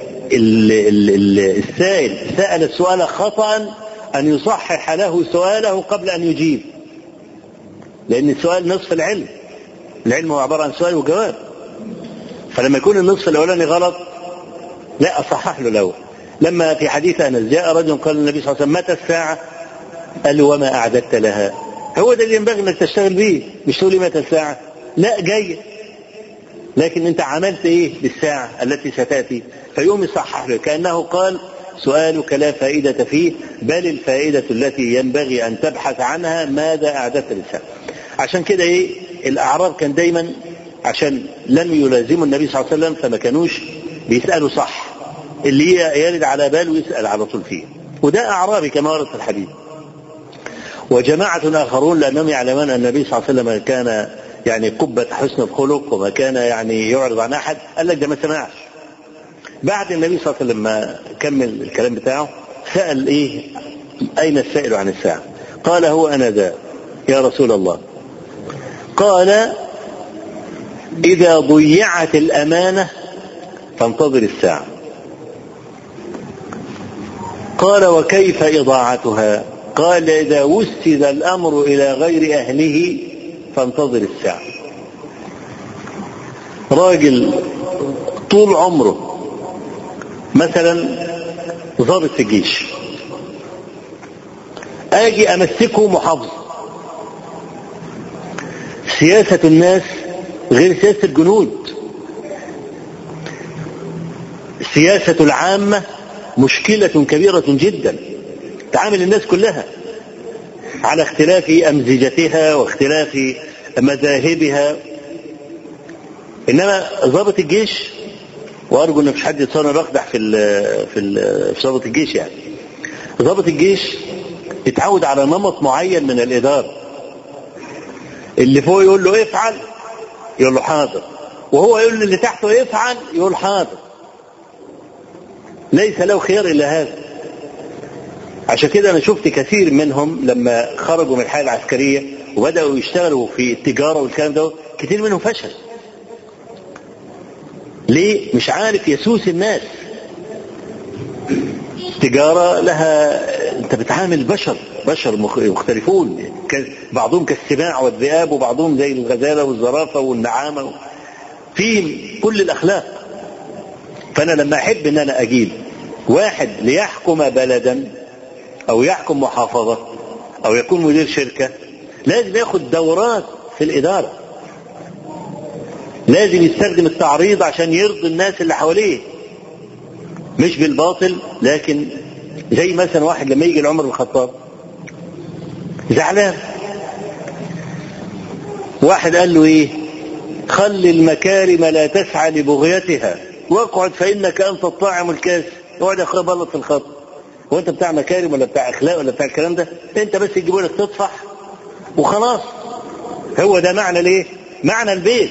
السائل سأل السؤال خطأ ان يصحح له سؤاله قبل ان يجيب لان السؤال نصف العلم العلم هو عبارة عن سؤال وجواب فلما يكون النصف الاولاني غلط لا اصحح له الاول لما في حديث انس جاء رجل قال للنبي صلى الله عليه وسلم متى الساعه؟ قال له وما اعددت لها؟ هو ده اللي ينبغي انك تشتغل بيه مش تقول لي متى الساعه؟ لا جايه لكن انت عملت ايه بالساعه التي ستاتي؟ فيقوم يصحح له كانه قال سؤالك لا فائدة فيه بل الفائدة التي ينبغي أن تبحث عنها ماذا أعددت للساعة عشان كده إيه الأعراب كان دايما عشان لم يلازموا النبي صلى الله عليه وسلم فما كانوش بيسألوا صح اللي يرد على باله يسأل على طول فيه وده أعرابي كما ورد في الحديث وجماعة آخرون لأنهم يعلمون أن النبي صلى الله عليه وسلم كان يعني قبة حسن الخلق وما كان يعني يعرض عن أحد قال لك ده ما سمعش بعد النبي صلى الله عليه وسلم ما كمل الكلام بتاعه سأل إيه أين السائل عن الساعة قال هو أنا ذا يا رسول الله قال إذا ضيعت الأمانة فانتظر الساعة قال وكيف إضاعتها قال إذا وسد الأمر إلى غير أهله فانتظر الساعة راجل طول عمره مثلا ضابط في الجيش اجي امسكه محافظ سياسة الناس غير سياسة الجنود سياسة العامة مشكلة كبيرة جدا تعامل الناس كلها على اختلاف أمزجتها واختلاف مذاهبها إنما ضابط الجيش وأرجو إن مفيش حد يتصور بقدح في ال في ال في ضابط الجيش يعني ضابط الجيش اتعود على نمط معين من الإدارة اللي فوق يقول له افعل يقول له حاضر وهو يقول اللي تحته افعل يقول حاضر ليس له خيار الا هذا عشان كده انا شفت كثير منهم لما خرجوا من الحياه العسكريه وبداوا يشتغلوا في التجاره والكلام ده كثير منهم فشل ليه مش عارف يسوس الناس التجارة لها انت بتعامل بشر بشر مختلفون بعضهم كالسباع والذئاب وبعضهم زي الغزالة والزرافة والنعامة فيهم كل الأخلاق فأنا لما أحب أن أنا أجيب واحد ليحكم بلدا أو يحكم محافظة أو يكون مدير شركة لازم ياخد دورات في الإدارة لازم يستخدم التعريض عشان يرضي الناس اللي حواليه مش بالباطل لكن زي مثلا واحد لما يجي لعمر بن الخطاب زعلان واحد قال له ايه خل المكارم لا تسعى لبغيتها واقعد فانك انت الطاعم الكاس اقعد يا اخويا بلط في الخط هو انت بتاع مكارم ولا بتاع اخلاق ولا بتاع الكلام ده انت بس يجيبوا لك تطفح وخلاص هو ده معنى الايه معنى البيت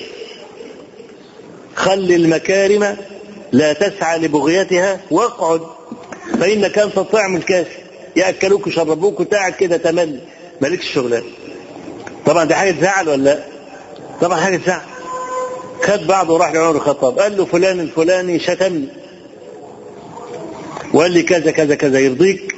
خل المكارم لا تسعى لبغيتها واقعد فانك انت الطعم الكافي ياكلوك ويشربوك وتقعد كده تمل مالكش شغلانه طبعا دي حاجه تزعل ولا لا؟ طبعا حاجه تزعل خد بعضه وراح لعمر الخطاب قال له فلان الفلاني شتمني وقال لي كذا كذا كذا يرضيك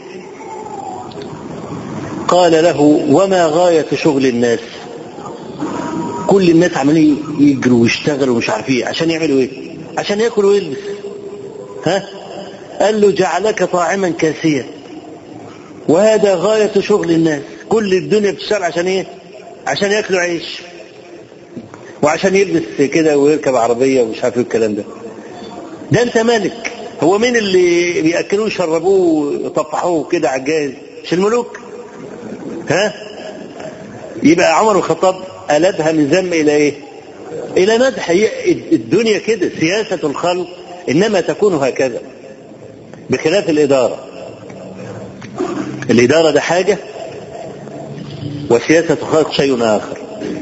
قال له وما غاية شغل الناس كل الناس عمالين يجروا ويشتغلوا ومش عارف ايه عشان يعملوا ايه عشان ياكل ويلبس ها قال له جعلك طاعما كاسيا وهذا غاية شغل الناس كل الدنيا بتشتغل عشان ايه عشان ياكلوا عيش وعشان يلبس كده ويركب عربيه ومش عارف ايه الكلام ده ده انت ملك هو مين اللي بياكلوه يشربوه ويطفحوه كده على الجاهز مش الملوك ها يبقى عمر الخطاب قلبها من ذم الى ايه الى مدح الدنيا كده سياسه الخلق انما تكون هكذا بخلاف الاداره الاداره ده حاجه وسياسه الخلق شيء اخر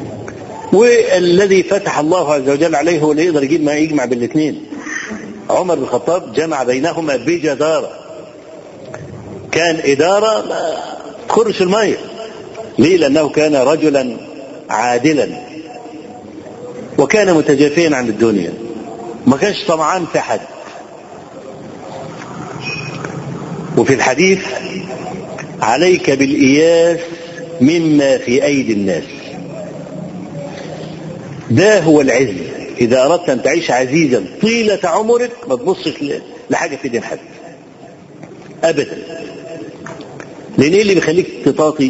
والذي فتح الله عز وجل عليه هو اللي يقدر يجيب ما يجمع بالاثنين عمر بن الخطاب جمع بينهما بجدارة كان إدارة تخرش المية ليه لأنه كان رجلا عادلا وكان متجافيا عن الدنيا ما كانش طمعان في حد وفي الحديث عليك بالإياس مما في أيدي الناس ده هو العز إذا أردت أن تعيش عزيزا طيلة عمرك ما تبصش لحاجة في دين حد أبدا لأن إيه اللي بيخليك تطاطي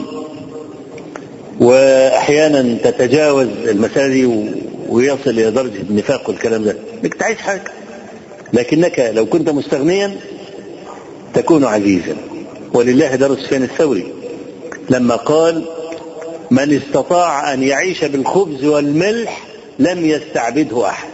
وأحيانا تتجاوز المسألة دي ويصل إلى درجة النفاق والكلام ده إنك تعيش حاجة لكنك لو كنت مستغنيا تكون عزيزا ولله درس سفيان الثوري لما قال من استطاع أن يعيش بالخبز والملح لم يستعبده أحد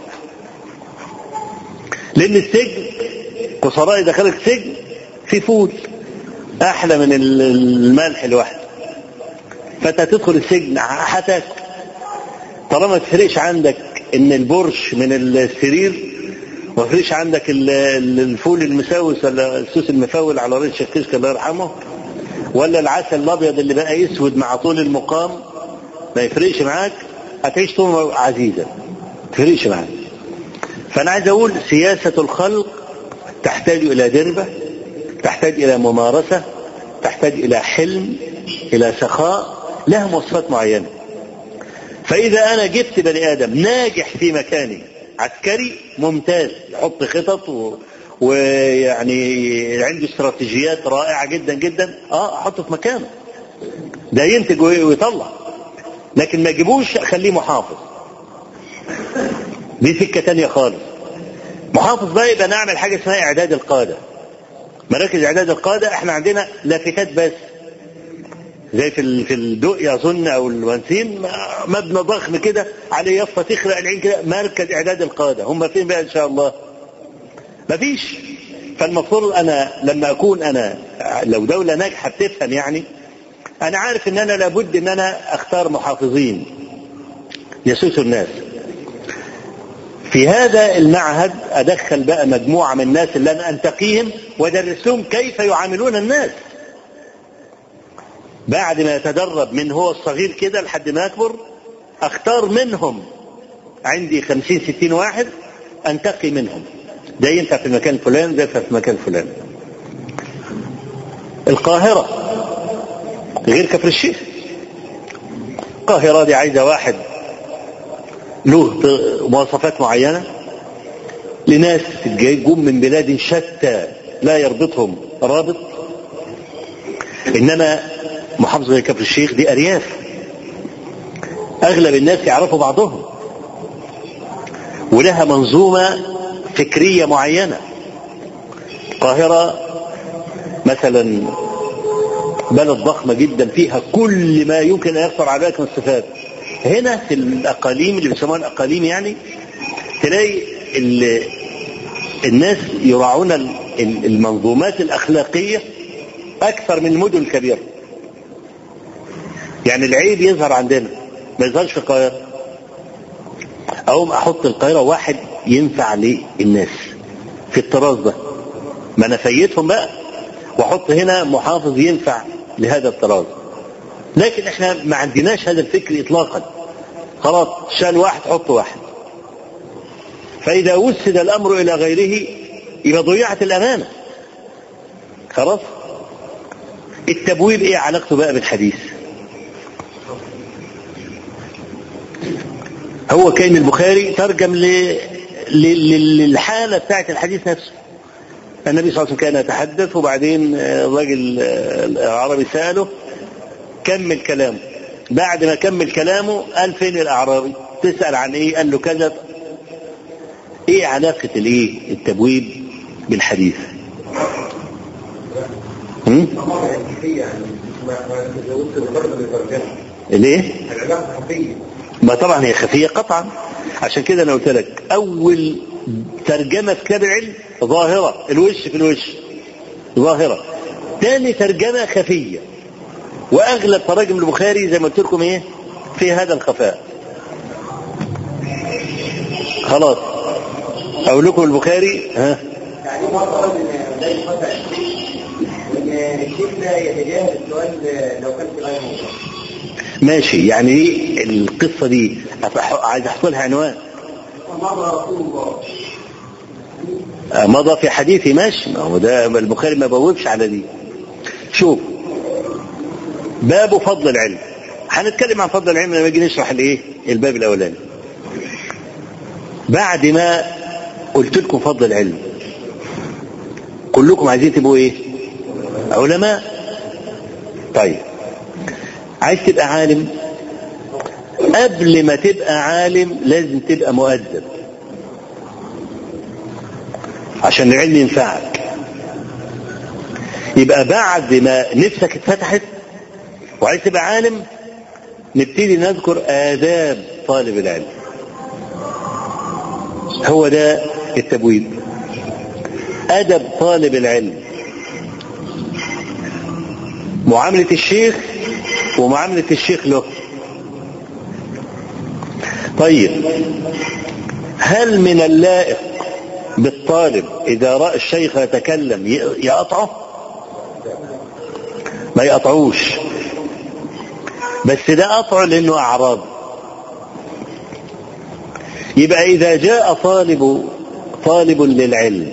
لأن السجن قصراء دخلك سجن في فول أحلى من الملح لوحده فأنت تدخل السجن هتاكل طالما ما تفرقش عندك إن البرش من السرير ما تفرقش عندك الفول المسوس ولا السوس المفول على ريش الكشك الله يرحمه ولا العسل الابيض اللي بقى يسود مع طول المقام ما يفرقش معاك هتعيش طول عزيزا ما تفرقش معاك فانا عايز اقول سياسه الخلق تحتاج الى دربه تحتاج الى ممارسه تحتاج الى حلم الى سخاء لها مواصفات معينه فاذا انا جبت بني ادم ناجح في مكانه عسكري ممتاز يحط خطط و... ويعني عنده استراتيجيات رائعه جدا جدا اه احطه في مكانه ده ينتج ويطلع لكن ما يجيبوش خليه محافظ دي سكه تانية خالص محافظ بقى يبقى نعمل حاجه اسمها اعداد القاده مراكز اعداد القاده احنا عندنا لافتات بس زي في في الدقي اظن او الونسين مبنى ضخم كده عليه يافطه تخرق العين كده مركز اعداد القاده هم فين بقى ان شاء الله مفيش فالمفروض انا لما اكون انا لو دوله ناجحه بتفهم يعني انا عارف ان انا لابد ان انا اختار محافظين يسوسوا الناس في هذا المعهد ادخل بقى مجموعه من الناس اللي انا انتقيهم وادرس لهم كيف يعاملون الناس بعد ما يتدرب من هو الصغير كده لحد ما يكبر اختار منهم عندي خمسين ستين واحد انتقي منهم ده ينفع في المكان الفلاني ده ينفع في المكان الفلاني القاهرة غير كفر الشيخ القاهرة دي عايزة واحد له مواصفات معينة لناس جم من بلاد شتى لا يربطهم رابط إنما محافظة زي كفر الشيخ دي أرياف أغلب الناس يعرفوا بعضهم ولها منظومة فكرية معينة القاهرة مثلا بلد ضخمة جدا فيها كل ما يمكن أن يخطر على بالك من الصفات هنا في الأقاليم اللي بيسموها الأقاليم يعني تلاقي الناس يراعون المنظومات الأخلاقية أكثر من المدن الكبيرة يعني العيب يظهر عندنا ما يظهرش في القاهرة أقوم أحط القاهرة واحد ينفع للناس في الطراز ده ما أنا فيتهم بقى وأحط هنا محافظ ينفع لهذا الطراز لكن احنا ما عندناش هذا الفكر إطلاقا خلاص شان واحد حط واحد فإذا وسد الأمر إلى غيره يبقى ضيعت الأمانة خلاص التبويب ايه علاقته بقى بالحديث هو كان البخاري ترجم ل... ل... للحالة بتاعت الحديث نفسه النبي صلى الله عليه وسلم كان يتحدث وبعدين الراجل العربي سأله كمل كلامه بعد ما كمل كلامه قال فين الاعرابي تسال عن ايه قال له كذا ايه علاقه الايه التبويب بالحديث هم؟ ليه ما طبعا هي خفيه قطعا عشان كده انا قلت لك اول ترجمه في كتاب العلم ظاهره الوش في الوش ظاهره ثاني ترجمه خفيه واغلب تراجم البخاري زي ما قلت لكم ايه في هذا الخفاء خلاص اقول لكم البخاري ها يعني مرة الشيخ لا يتجاهل السؤال لو كان في غير موضوع ماشي يعني ايه القصه دي أف- عايز احط لها عنوان مضى رسول الله آه، مضى في حديثي ماشي ما هو ده البخاري ما بوبش على دي شوف باب فضل العلم هنتكلم عن فضل العلم لما نيجي نشرح الايه الباب الاولاني بعد ما قلت لكم فضل العلم كلكم عايزين تبقوا ايه علماء طيب عايز تبقى عالم قبل ما تبقى عالم لازم تبقى مؤدب عشان العلم ينفعك يبقى بعد ما نفسك اتفتحت وعايز تبقى عالم نبتدي نذكر آداب طالب العلم هو ده التبويب أدب طالب العلم معاملة الشيخ ومعاملة الشيخ له طيب هل من اللائق بالطالب إذا رأى الشيخ يتكلم ي- يقطعه ما يقطعوش بس ده قطعه لأنه أعراض يبقى إذا جاء طالب طالب للعلم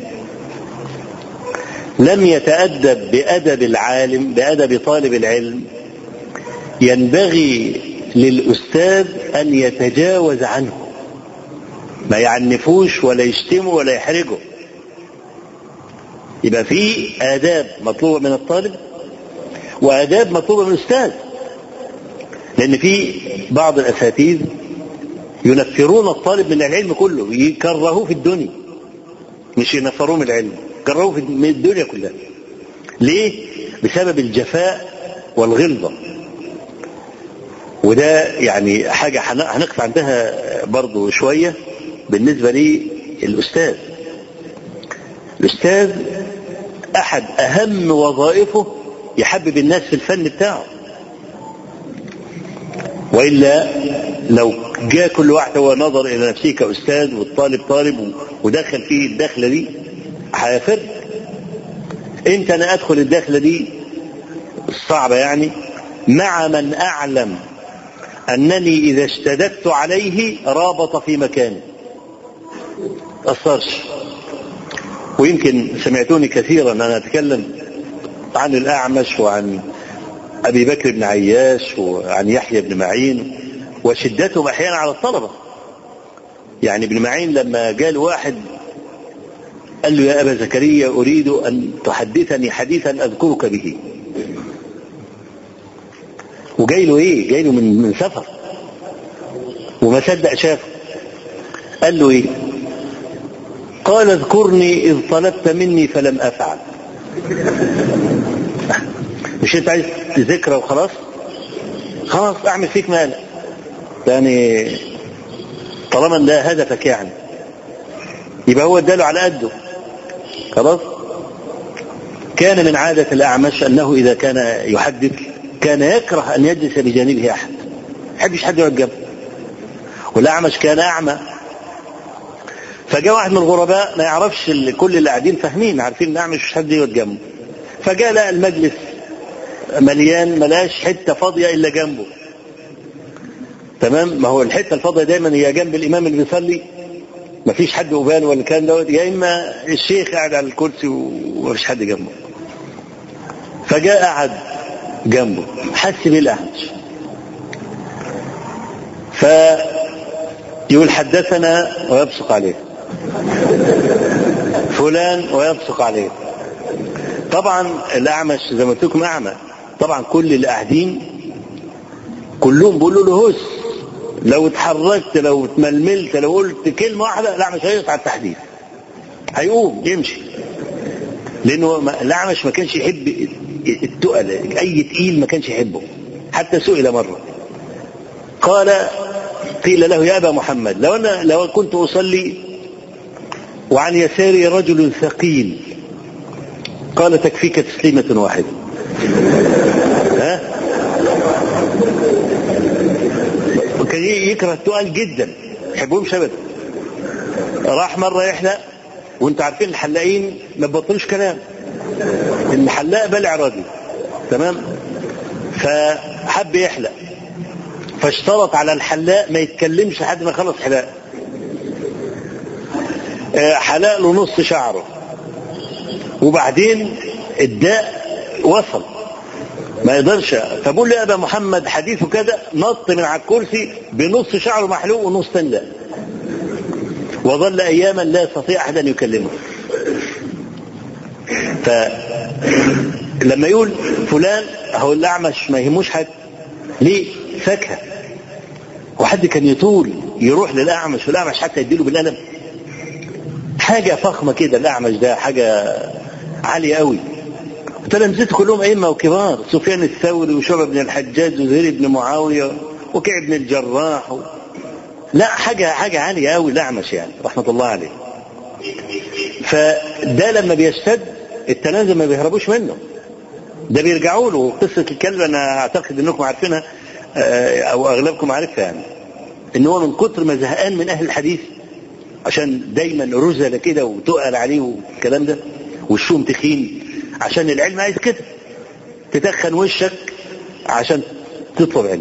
لم يتأدب بأدب العالم بأدب طالب العلم ينبغي للأستاذ أن يتجاوز عنه ما يعنفوش ولا يشتمه ولا يحرجه يبقى في آداب مطلوبة من الطالب وآداب مطلوبة من الأستاذ لأن في بعض الأساتذة ينفرون الطالب من العلم كله يكرهوه في الدنيا مش ينفروه من العلم كرهوه في من الدنيا كلها ليه؟ بسبب الجفاء والغلظة وده يعني حاجة هن- هنقف عندها برضو شوية بالنسبة للأستاذ الأستاذ أحد أهم وظائفه يحبب الناس في الفن بتاعه وإلا لو جاء كل واحد هو نظر إلى نفسه كأستاذ والطالب طالب ودخل فيه الدخلة دي هيفر امتى أنا أدخل الدخلة دي الصعبة يعني مع من أعلم أنني إذا اشتددت عليه رابط في مكانه أثرش ويمكن سمعتوني كثيرا أنا أتكلم عن الأعمش وعن أبي بكر بن عياش وعن يحيى بن معين وشدتهم أحيانا على الطلبة يعني ابن معين لما جاء واحد قال له يا أبا زكريا أريد أن تحدثني حديثا أذكرك به وجاي له ايه جاي له من من سفر وما صدق شافه قال له ايه قال اذكرني اذ طلبت مني فلم افعل مش انت عايز ذكرى وخلاص خلاص اعمل فيك مالك يعني طالما ان ده هدفك يعني يبقى هو اداله على قده خلاص كان من عادة الأعمش أنه إذا كان يحدث كان يكره أن يجلس بجانبه أحد ما يحبش حد يقعد جنبه والأعمش كان أعمى فجاء واحد من الغرباء ما يعرفش ال- كل اللي قاعدين فاهمين عارفين الأعمش مش حد يقعد جنبه فجاء لقى المجلس مليان ملاش حتة فاضية إلا جنبه تمام ما هو الحتة الفاضية دايما هي جنب الإمام اللي بيصلي ما فيش حد قبال ولا كان دوت يا إما الشيخ قاعد على الكرسي ومفيش حد جنبه فجاء قعد جنبه حس بيه الأعمش فيقول حدثنا ويبصق عليه فلان ويبصق عليه طبعا الأعمش زي ما قلت لكم أعمى طبعا كل اللي قاعدين كلهم بيقولوا له هس لو اتحركت لو اتململت لو قلت كلمه واحده لا مش هيقطع التحديث هيقوم يمشي لانه ما- الاعمش ما كانش يحب التقل اي تقيل ما كانش يحبه حتى سئل مره قال قيل له يا ابا محمد لو انا لو كنت اصلي وعن يساري رجل ثقيل قال تكفيك تسليمه واحده ها وكان يكره التقال جدا ما يحبهمش ابدا راح مره يحلق وانتوا عارفين الحلاقين ما بيبطلوش كلام الحلاق بلع راجل تمام فحب يحلق فاشترط على الحلاق ما يتكلمش لحد ما يخلص حلاق آه، حلق له نص شعره وبعدين الداء وصل ما يقدرش فبقول له يا ابا محمد حديثه كذا نط من على الكرسي بنص شعره محلوق ونص تاني لا وظل اياما لا يستطيع احد ان يكلمه فلما يقول فلان هو الاعمش ما يهموش حد ليه فاكهه وحد كان يطول يروح للاعمش والاعمش حتى يديله بالقلم حاجه فخمه كده الاعمش ده حاجه عاليه قوي تلامذته كلهم ائمه وكبار سفيان الثوري وشعبه بن الحجاج وزهير بن معاويه وكعب بن الجراح و... لا حاجه حاجه عاليه قوي الاعمش يعني رحمه الله عليه فده لما بيشتد التلامذه ما بيهربوش منه ده بيرجعوا له قصه الكلب انا اعتقد انكم عارفينها آه، او اغلبكم عارفها يعني ان هو من كتر ما زهقان من اهل الحديث عشان دايما رزل كده وتقل عليه والكلام ده وشهم تخين عشان العلم عايز كده تدخن وشك عشان تطلب علم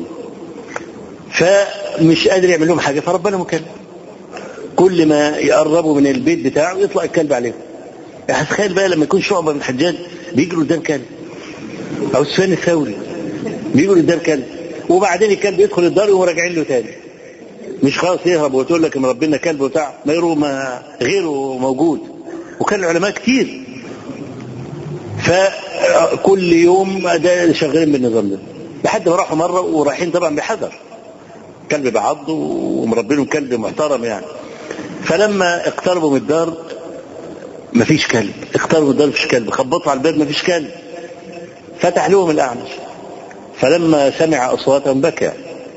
فمش قادر يعمل لهم حاجه فربنا مكلم كل ما يقربوا من البيت بتاعه يطلع الكلب عليهم هتخيل بقى لما يكون شعبه بن الحجاج بيجروا قدام كلب او سفيان الثوري بيجروا قدام كلب وبعدين الكلب يدخل الدار ويقوم راجعين له تاني مش خلاص يهرب وتقول لك ان ربنا كلب وبتاع ما يروح ما غيره موجود وكان العلماء كتير فكل يوم ده شغالين بالنظام ده لحد ما راحوا مره ورايحين طبعا بحذر كلب بعض ومربينهم كلب محترم يعني فلما اقتربوا من الدار مفيش كلب اقتربوا من الدار مفيش كلب خبطوا على الباب مفيش كلب فتح لهم الاعمش فلما سمع اصواتهم بكى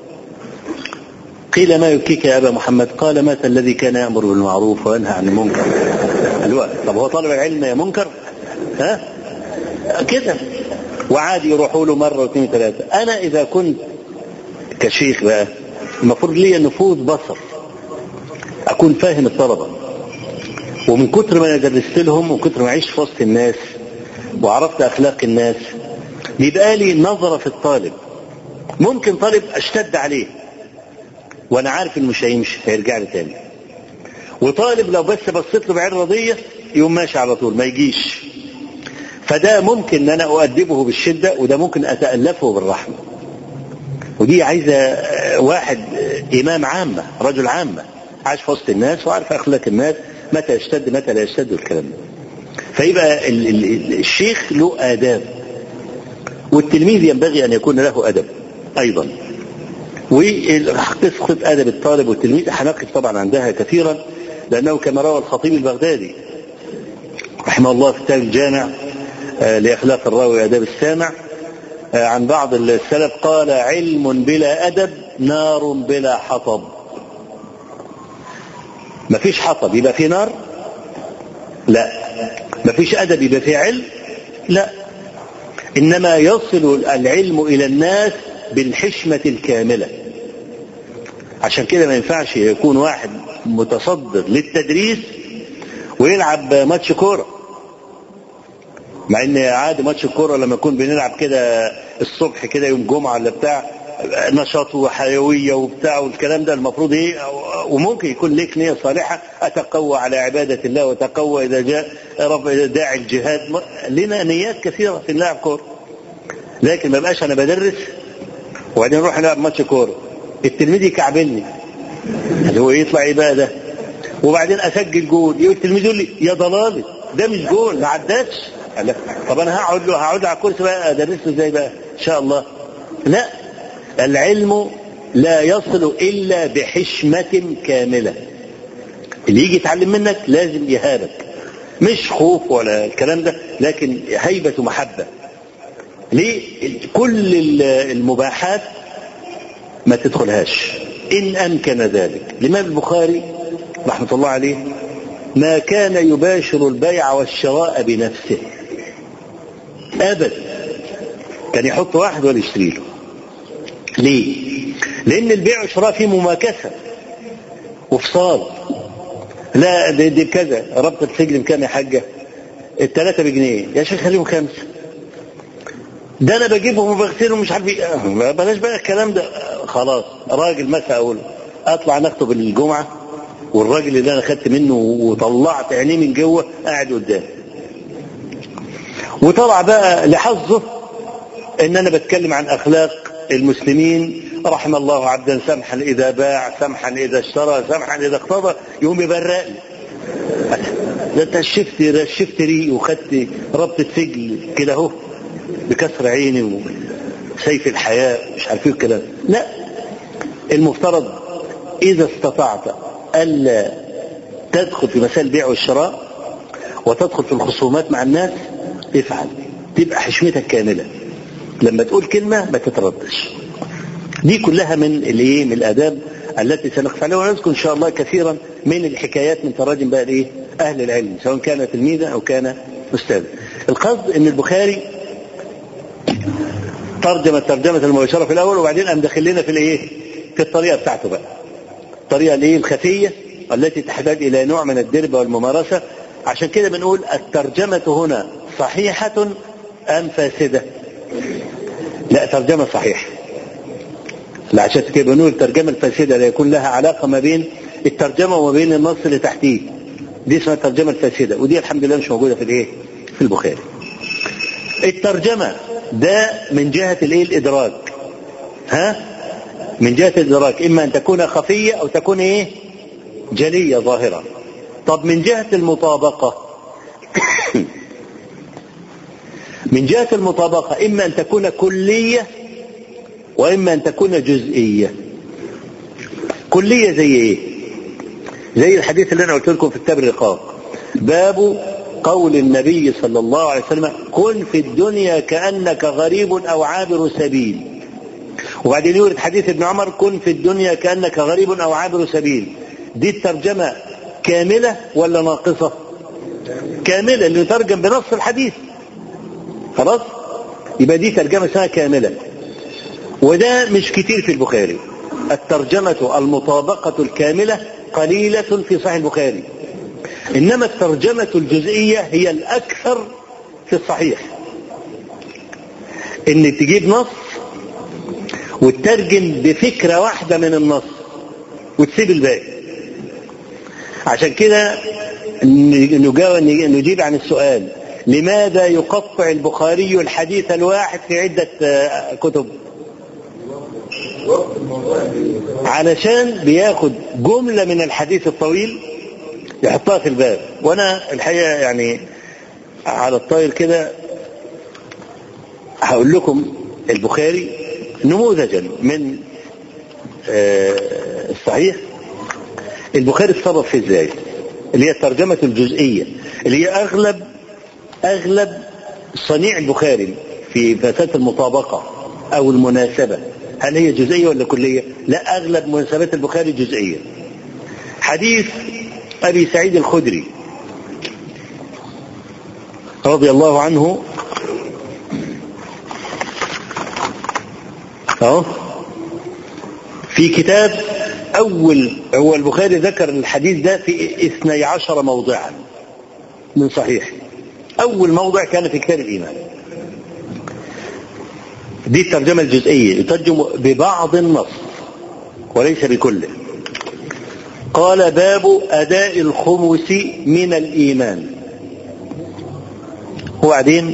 قيل ما يبكيك يا ابا محمد قال مات الذي كان يامر بالمعروف وينهى عن المنكر الوقت طب هو طالب العلم يا منكر ها كده وعادي يروحوا له مره واثنين وثلاثه انا اذا كنت كشيخ بقى المفروض لي نفوذ بصر اكون فاهم الطلبه ومن كتر ما انا درست لهم وكتر ما عشت في وسط الناس وعرفت اخلاق الناس بيبقى لي نظره في الطالب ممكن طالب اشتد عليه وانا عارف انه مش هيمشي هيرجع لي تاني وطالب لو بس بصيت له بعين رضيه يقوم ماشي على طول ما يجيش فده ممكن ان انا اؤدبه بالشده وده ممكن اتالفه بالرحمه ودي عايزه آه، واحد آه، امام عامه رجل عامه عاش في وسط الناس وعارف اخلاق الناس متى يشتد متى لا يشتد والكلام ده فيبقى ال- ال- ال- الشيخ له آداب والتلميذ ينبغي أن يكون له أدب أيضا وقصة أدب الطالب والتلميذ هنقف طبعا عندها كثيرا لأنه كما روى الخطيب البغدادي رحمه الله في كتاب الجامع آه، لأخلاق الراوي وآداب السامع آه، عن بعض السلف قال علم بلا أدب نار بلا حطب مفيش حطب يبقى في نار لا مفيش أدب يبقى في علم لا إنما يصل العلم إلى الناس بالحشمة الكاملة عشان كده ما ينفعش يكون واحد متصدر للتدريس ويلعب ماتش كوره مع ان عادي ماتش الكوره لما يكون بنلعب كده الصبح كده يوم جمعه ولا بتاع نشاط وحيويه وبتاع والكلام ده المفروض ايه وممكن يكون ليك نيه صالحه اتقوى على عباده الله واتقوى اذا جاء رب داعي الجهاد لنا نيات كثيره في اللعب كوره لكن ما بقاش انا بدرس وبعدين نروح نلعب ماتش كوره التلميذ يكعبلني اللي هو يطلع ايه بقى ده وبعدين اسجل جول يقول التلميذ يقول لي يا ضلالي ده مش جول ما عداش لا طب انا هقعد له هقعد على الكرسي بقى ادرس له ازاي بقى ان شاء الله لا العلم لا يصل إلا بحشمة كاملة اللي يجي يتعلم منك لازم يهابك مش خوف ولا الكلام ده لكن هيبة محبة ليه كل المباحات ما تدخلهاش إن أمكن ذلك الإمام البخاري رحمة الله عليه ما كان يباشر البيع والشراء بنفسه أبدا كان يحط واحد ولا يشتري له ليه لأن البيع والشراء فيه مماكسة وفصال لا دي, دي كذا ربطة سجن بكام يا حاجة الثلاثة بجنيه يا شيخ خليهم خمسة ده انا بجيبهم وبغسلهم مش عارف ايه بلاش بقى الكلام ده خلاص راجل مثلا اقول اطلع نخطب الجمعه والراجل اللي انا خدت منه وطلعت عينيه من جوه قاعد قدامي وطلع بقى لحظه ان انا بتكلم عن اخلاق المسلمين رحم الله عبدا سمحا اذا باع سمحا اذا اشترى سمحا اذا اقتضى يقوم يبرق لي ده انت شفت شفت ريق وخدت ربطة سجل كده اهو بكسر عيني وسيف الحياة مش عارف ايه الكلام لا المفترض اذا استطعت الا تدخل في مسائل البيع والشراء وتدخل في الخصومات مع الناس افعل تبقى حشمتك كامله لما تقول كلمه ما تتردش دي كلها من الايه من الاداب التي سنقف عليها ونذكر ان شاء الله كثيرا من الحكايات من تراجم بقى الايه اهل العلم سواء كان تلميذا او كان استاذا القصد ان البخاري ترجم الترجمة المباشرة في الأول وبعدين قام داخل لنا في الإيه؟ في الطريقة بتاعته بقى. الطريقة الإيه؟ الخفية التي تحتاج إلى نوع من الدربة والممارسة عشان كده بنقول الترجمة هنا صحيحة أم فاسدة؟ لا ترجمة صحيحة. لا عشان كده بنقول الترجمة الفاسدة لا يكون لها علاقة ما بين الترجمة وما بين النص اللي تحتيه. دي اسمها الترجمة الفاسدة ودي الحمد لله مش موجودة في الإيه؟ في البخاري. الترجمة ده من جهة الايه الادراك ها من جهة الادراك اما ان تكون خفية او تكون ايه جلية ظاهرة طب من جهة المطابقة من جهة المطابقة اما ان تكون كلية واما ان تكون جزئية كلية زي ايه زي الحديث اللي انا قلت لكم في كتاب الرقاق باب قول النبي صلى الله عليه وسلم كن في الدنيا كأنك غريب أو عابر سبيل وبعدين يورد حديث ابن عمر كن في الدنيا كأنك غريب أو عابر سبيل دي الترجمة كاملة ولا ناقصة كاملة اللي يترجم بنص الحديث خلاص يبقى دي ترجمة اسمها كاملة وده مش كتير في البخاري الترجمة المطابقة الكاملة قليلة في صحيح البخاري إنما الترجمة الجزئية هي الأكثر في الصحيح إن تجيب نص وتترجم بفكرة واحدة من النص وتسيب الباقي عشان كده نجيب عن السؤال لماذا يقطع البخاري الحديث الواحد في عدة كتب علشان بياخد جملة من الحديث الطويل يحطها في الباب وانا الحقيقه يعني على الطاير كده هقول لكم البخاري نموذجا من الصحيح البخاري اتصرف فيه ازاي اللي هي الترجمة الجزئية اللي هي اغلب اغلب صنيع البخاري في مسألة المطابقة او المناسبة هل هي جزئية ولا كلية لا اغلب مناسبات البخاري جزئية حديث أبي سعيد الخدري رضي الله عنه أهو في كتاب أول هو البخاري ذكر الحديث ده في اثني عشر موضعا من صحيح أول موضع كان في كتاب الإيمان دي الترجمة الجزئية يترجم ببعض النص وليس بكله قال باب أداء الخمس من الإيمان وبعدين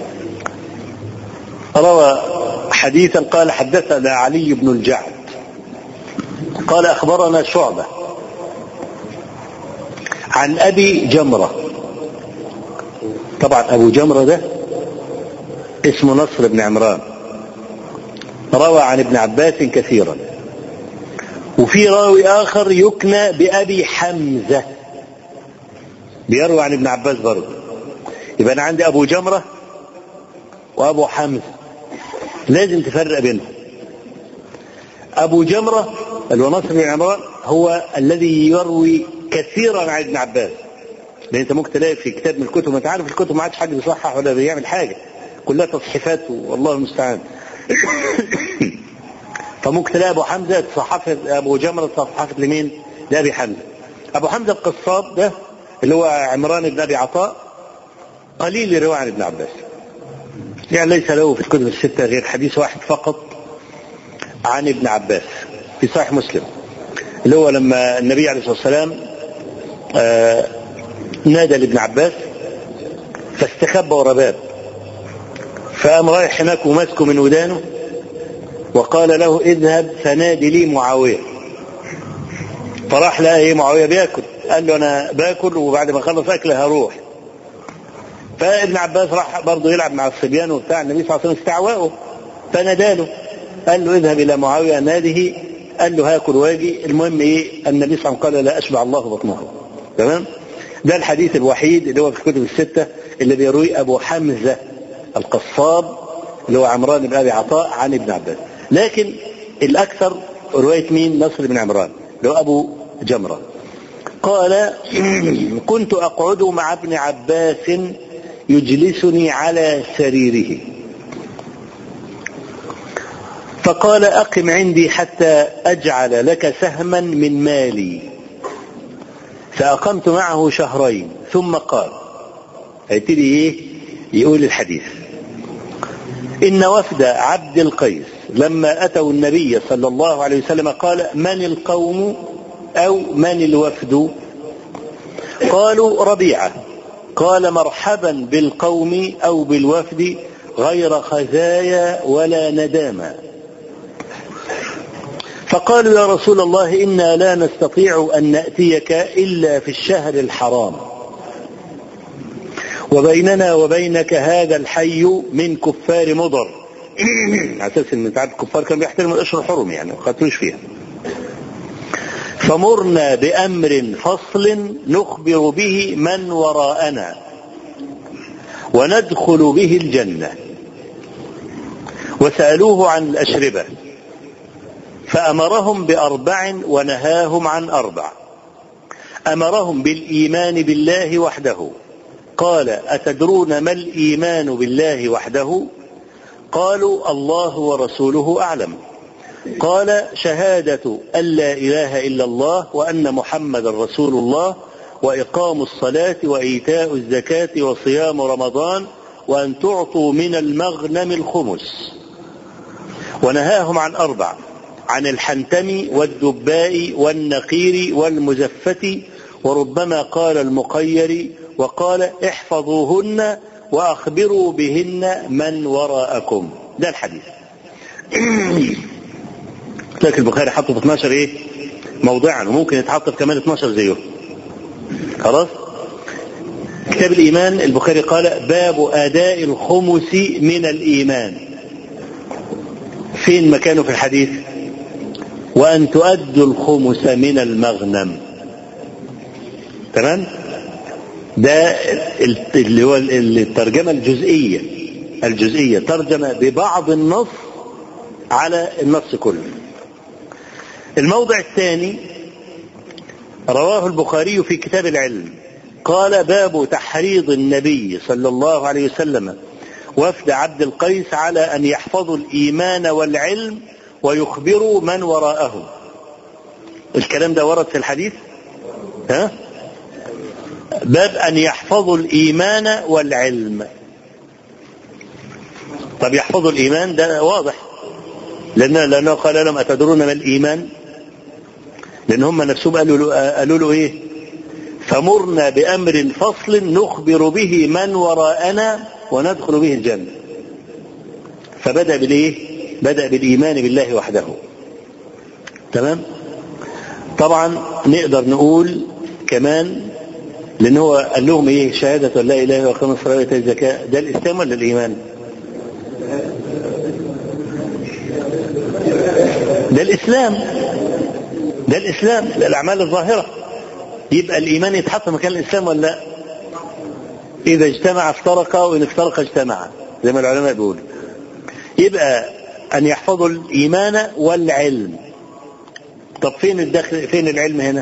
روى حديثا قال حدثنا علي بن الجعد قال أخبرنا شعبة عن أبي جمرة طبعا أبو جمرة ده اسمه نصر بن عمران روى عن ابن عباس كثيرا وفي راوي آخر يكنى بأبي حمزة بيروي عن ابن عباس برضه يبقى أنا عندي أبو جمرة وأبو حمزة لازم تفرق بينهم أبو جمرة اللي هو نصر بن عمران هو الذي يروي كثيرا عن ابن عباس لأن أنت ممكن تلاقي في كتاب من الكتب أنت عارف الكتب ما عادش حد بيصحح ولا بيعمل حاجة كلها تصحيفات والله المستعان فممكن تلاقي ابو حمزه صحفت ابو جمره صحفت لمين؟ لابي حمزه. ابو حمزه القصاب ده اللي هو عمران بن ابي عطاء قليل الروايه عن ابن عباس. يعني ليس له في الكتب السته غير حديث واحد فقط عن ابن عباس في صحيح مسلم اللي هو لما النبي عليه الصلاه والسلام آه نادى لابن عباس فاستخبى ورا باب فقام رايح هناك وماسكه من ودانه وقال له اذهب فنادي لي معاويه فراح لقى ايه معاويه بياكل قال له انا باكل وبعد ما اخلص اكل هروح فابن عباس راح برضه يلعب مع الصبيان وبتاع النبي صلى الله عليه وسلم استعواه فناداله قال له اذهب الى معاويه ناده قال له هاكل واجي المهم ايه النبي صلى الله عليه وسلم قال لا اشبع الله بطنه تمام ده الحديث الوحيد اللي هو في الكتب السته اللي بيرويه ابو حمزه القصاب اللي هو عمران بن ابي عطاء عن ابن عباس لكن الاكثر روايه مين نصر بن عمران اللي هو ابو جمره قال كنت اقعد مع ابن عباس يجلسني على سريره فقال اقم عندي حتى اجعل لك سهما من مالي فاقمت معه شهرين ثم قال هيبتدي ايه يقول الحديث إن وفد عبد القيس لما أتوا النبي صلى الله عليه وسلم قال من القوم أو من الوفد قالوا ربيعة قال مرحبا بالقوم أو بالوفد غير خزايا ولا ندامة فقالوا يا رسول الله إنا لا نستطيع أن نأتيك إلا في الشهر الحرام وبيننا وبينك هذا الحي من كفار مضر على اساس ان انت عارف الكفار كانوا بيحترموا الاشهر الحرم يعني ما قتلوش فيها فمرنا بامر فصل نخبر به من وراءنا وندخل به الجنه وسالوه عن الاشربه فامرهم باربع ونهاهم عن اربع امرهم بالايمان بالله وحده قال أتدرون ما الإيمان بالله وحده قالوا الله ورسوله أعلم قال شهادة أن لا إله إلا الله وأن محمد رسول الله وإقام الصلاة وإيتاء الزكاة وصيام رمضان وأن تعطوا من المغنم الخمس ونهاهم عن أربع عن الحنتم والدباء والنقير والمزفة وربما قال المقير وقال احفظوهن واخبروا بهن من وراءكم ده الحديث لكن البخاري حطه في 12 ايه موضعا وممكن يتحط في كمان 12 زيه خلاص كتاب الايمان البخاري قال باب اداء الخمس من الايمان فين مكانه في الحديث وان تؤدوا الخمس من المغنم تمام ده اللي هو الترجمة الجزئية الجزئية ترجمة ببعض النص على النص كله الموضع الثاني رواه البخاري في كتاب العلم قال باب تحريض النبي صلى الله عليه وسلم وفد عبد القيس على أن يحفظوا الإيمان والعلم ويخبروا من وراءهم الكلام ده ورد في الحديث ها باب أن يحفظوا الإيمان والعلم طب يحفظوا الإيمان ده واضح لأنه, لأنه قال لهم أتدرون ما الإيمان لأن هم نفسهم قالوا له, قالوا له إيه فمرنا بأمر فصل نخبر به من وراءنا وندخل به الجنة فبدأ بالإيه بدأ بالإيمان بالله وحده تمام طبعا نقدر نقول كمان لان هو قال لهم ايه شهاده لا اله الا الله وقام الصلاه واتى الزكاه ده الاسلام ولا الايمان؟ ده الإسلام ده الإسلام ده الأعمال الظاهرة يبقى الإيمان يتحط مكان الإسلام ولا لا إذا اجتمع افترق وإن افترق اجتمع زي ما العلماء بيقولوا يبقى أن يحفظوا الإيمان والعلم طب فين الدخل فين العلم هنا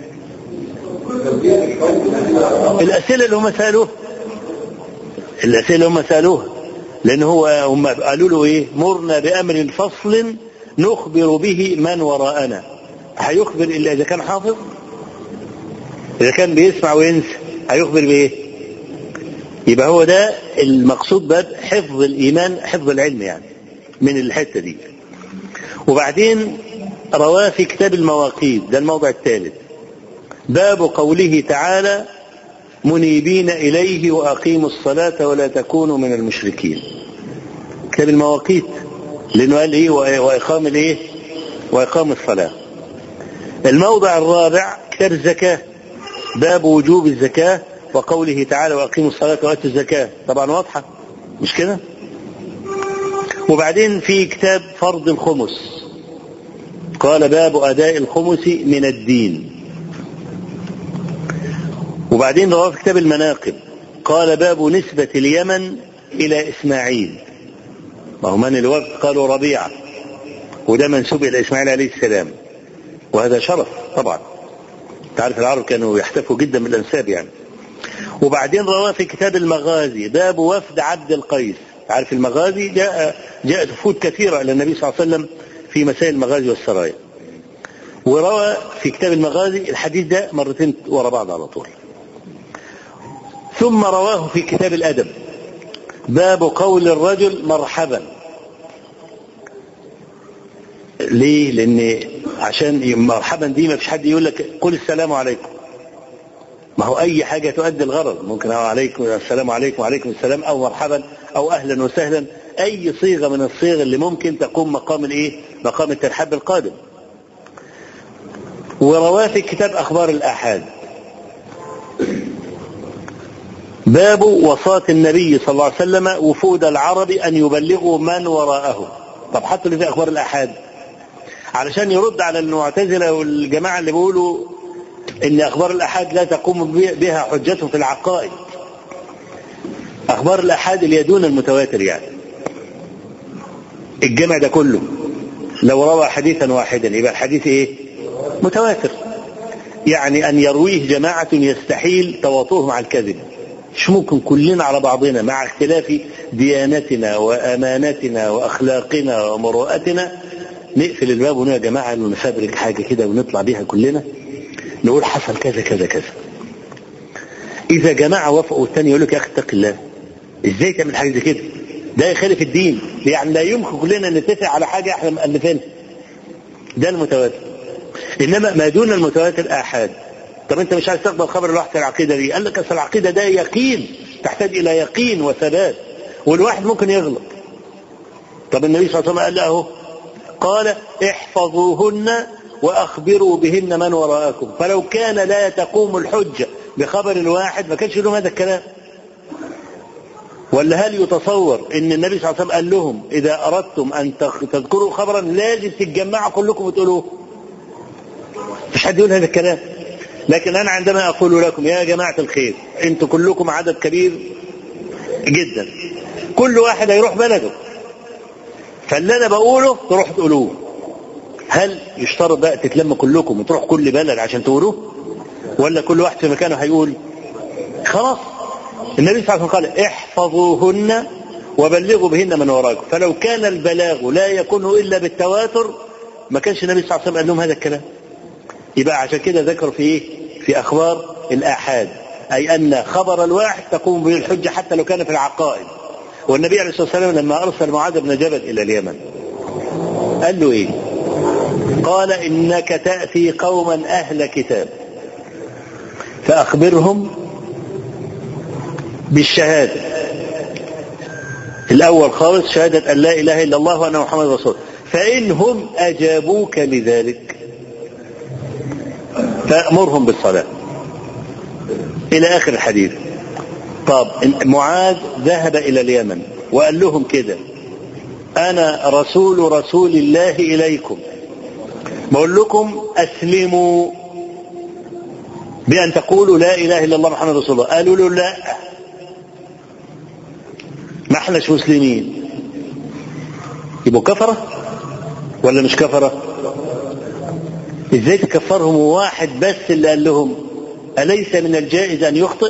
الأسئلة اللي هم سألوها الأسئلة اللي هم سألوها لأن هو هم قالوا له إيه مرنا بأمر فصل نخبر به من وراءنا هيخبر إلا إذا كان حافظ إذا كان بيسمع وينسى هيخبر بإيه يبقى هو ده المقصود باب حفظ الإيمان حفظ العلم يعني من الحتة دي وبعدين رواه في كتاب المواقيت ده الموضع الثالث باب قوله تعالى منيبين إليه وأقيموا الصلاة ولا تكونوا من المشركين كتاب المواقيت لأنه قال إيه وإقام الإيه وإقام الصلاة الموضع الرابع كتاب الزكاة باب وجوب الزكاة وقوله تعالى وأقيموا الصلاة وآتوا الزكاة طبعا واضحة مش كده وبعدين في كتاب فرض الخمس قال باب أداء الخمس من الدين وبعدين رواه في كتاب المناقب قال باب نسبة اليمن إلى إسماعيل ما هو من الوقت قالوا ربيعة وده منسوب إلى إسماعيل عليه السلام وهذا شرف طبعا تعرف العرب كانوا يحتفوا جدا بالأنساب يعني وبعدين رواه في كتاب المغازي باب وفد عبد القيس عارف المغازي جاء جاءت وفود كثيرة إلى النبي صلى الله عليه وسلم في مسائل المغازي والسرايا وروى في كتاب المغازي الحديث ده مرتين ورا بعض على طول ثم رواه في كتاب الأدب باب قول الرجل مرحبا ليه لأن عشان مرحبا دي ما فيش حد يقول لك قل السلام عليكم ما هو أي حاجة تؤدي الغرض ممكن أو عليكم السلام عليكم وعليكم السلام أو مرحبا أو أهلا وسهلا أي صيغة من الصيغ اللي ممكن تقوم مقام الإيه؟ مقام الترحاب القادم. ورواه في كتاب أخبار الآحاد. باب وصاة النبي صلى الله عليه وسلم وفود العرب أن يبلغوا من وراءه. طب حطوا لي في أخبار الآحاد. علشان يرد على المعتزلة والجماعة اللي بيقولوا إن أخبار الآحاد لا تقوم بها حجتهم في العقائد. أخبار الآحاد اللي دون المتواتر يعني. الجمع ده كله لو روى حديثا واحدا يبقى الحديث ايه متواتر يعني ان يرويه جماعة يستحيل تواطؤهم على الكذب مش ممكن كلنا على بعضنا مع اختلاف ديانتنا وامانتنا واخلاقنا ومروءتنا نقفل الباب ونقول يا جماعه نفبرك حاجه كده ونطلع بيها كلنا نقول حصل كذا كذا كذا اذا جماعه وافقوا والثاني يقول لك يا اخي اتق الله ازاي تعمل حاجه زي كده ده يخالف الدين يعني لا يمكن كلنا نتفق على حاجة احنا مؤلفينها ده المتواتر انما ما دون المتواتر احاد طب انت مش عايز تقبل خبر الواحد في العقيدة دي قال لك اصل العقيدة ده يقين تحتاج الى يقين وثبات والواحد ممكن يغلط طب النبي صلى الله عليه وسلم قال له قال احفظوهن واخبروا بهن من وراءكم فلو كان لا تقوم الحجة بخبر الواحد ما كانش لهم هذا الكلام ولا هل يتصور ان النبي صلى الله عليه وسلم قال لهم اذا اردتم ان تذكروا خبرا لازم تتجمعوا كلكم وتقولوه مش حد يقول هذا الكلام لكن انا عندما اقول لكم يا جماعه الخير انتوا كلكم عدد كبير جدا كل واحد هيروح بلده فاللي انا بقوله تروح تقولوه هل يشترط بقى تتلم كلكم وتروح كل بلد عشان تقولوه ولا كل واحد في مكانه هيقول خلاص النبي صلى الله عليه وسلم قال احفظوهن وبلغوا بهن من وراكم فلو كان البلاغ لا يكون الا بالتواتر ما كانش النبي صلى الله عليه وسلم قال لهم هذا الكلام يبقى عشان كده ذكر في ايه في اخبار الاحاد اي ان خبر الواحد تقوم به الحجه حتى لو كان في العقائد والنبي عليه الصلاه والسلام لما ارسل معاذ بن جبل الى اليمن قال له ايه قال انك تاتي قوما اهل كتاب فاخبرهم بالشهادة الأول خالص شهادة أن لا إله إلا الله وأن محمد رسول فإنهم أجابوك لذلك فأمرهم بالصلاة إلى آخر الحديث طب معاذ ذهب إلى اليمن وقال لهم كده أنا رسول رسول الله إليكم بقول لكم أسلموا بأن تقولوا لا إله إلا الله محمد رسول الله قالوا له لا ما احناش مسلمين يبقوا كفرة ولا مش كفرة ازاي تكفرهم واحد بس اللي قال لهم أليس من الجائز أن يخطئ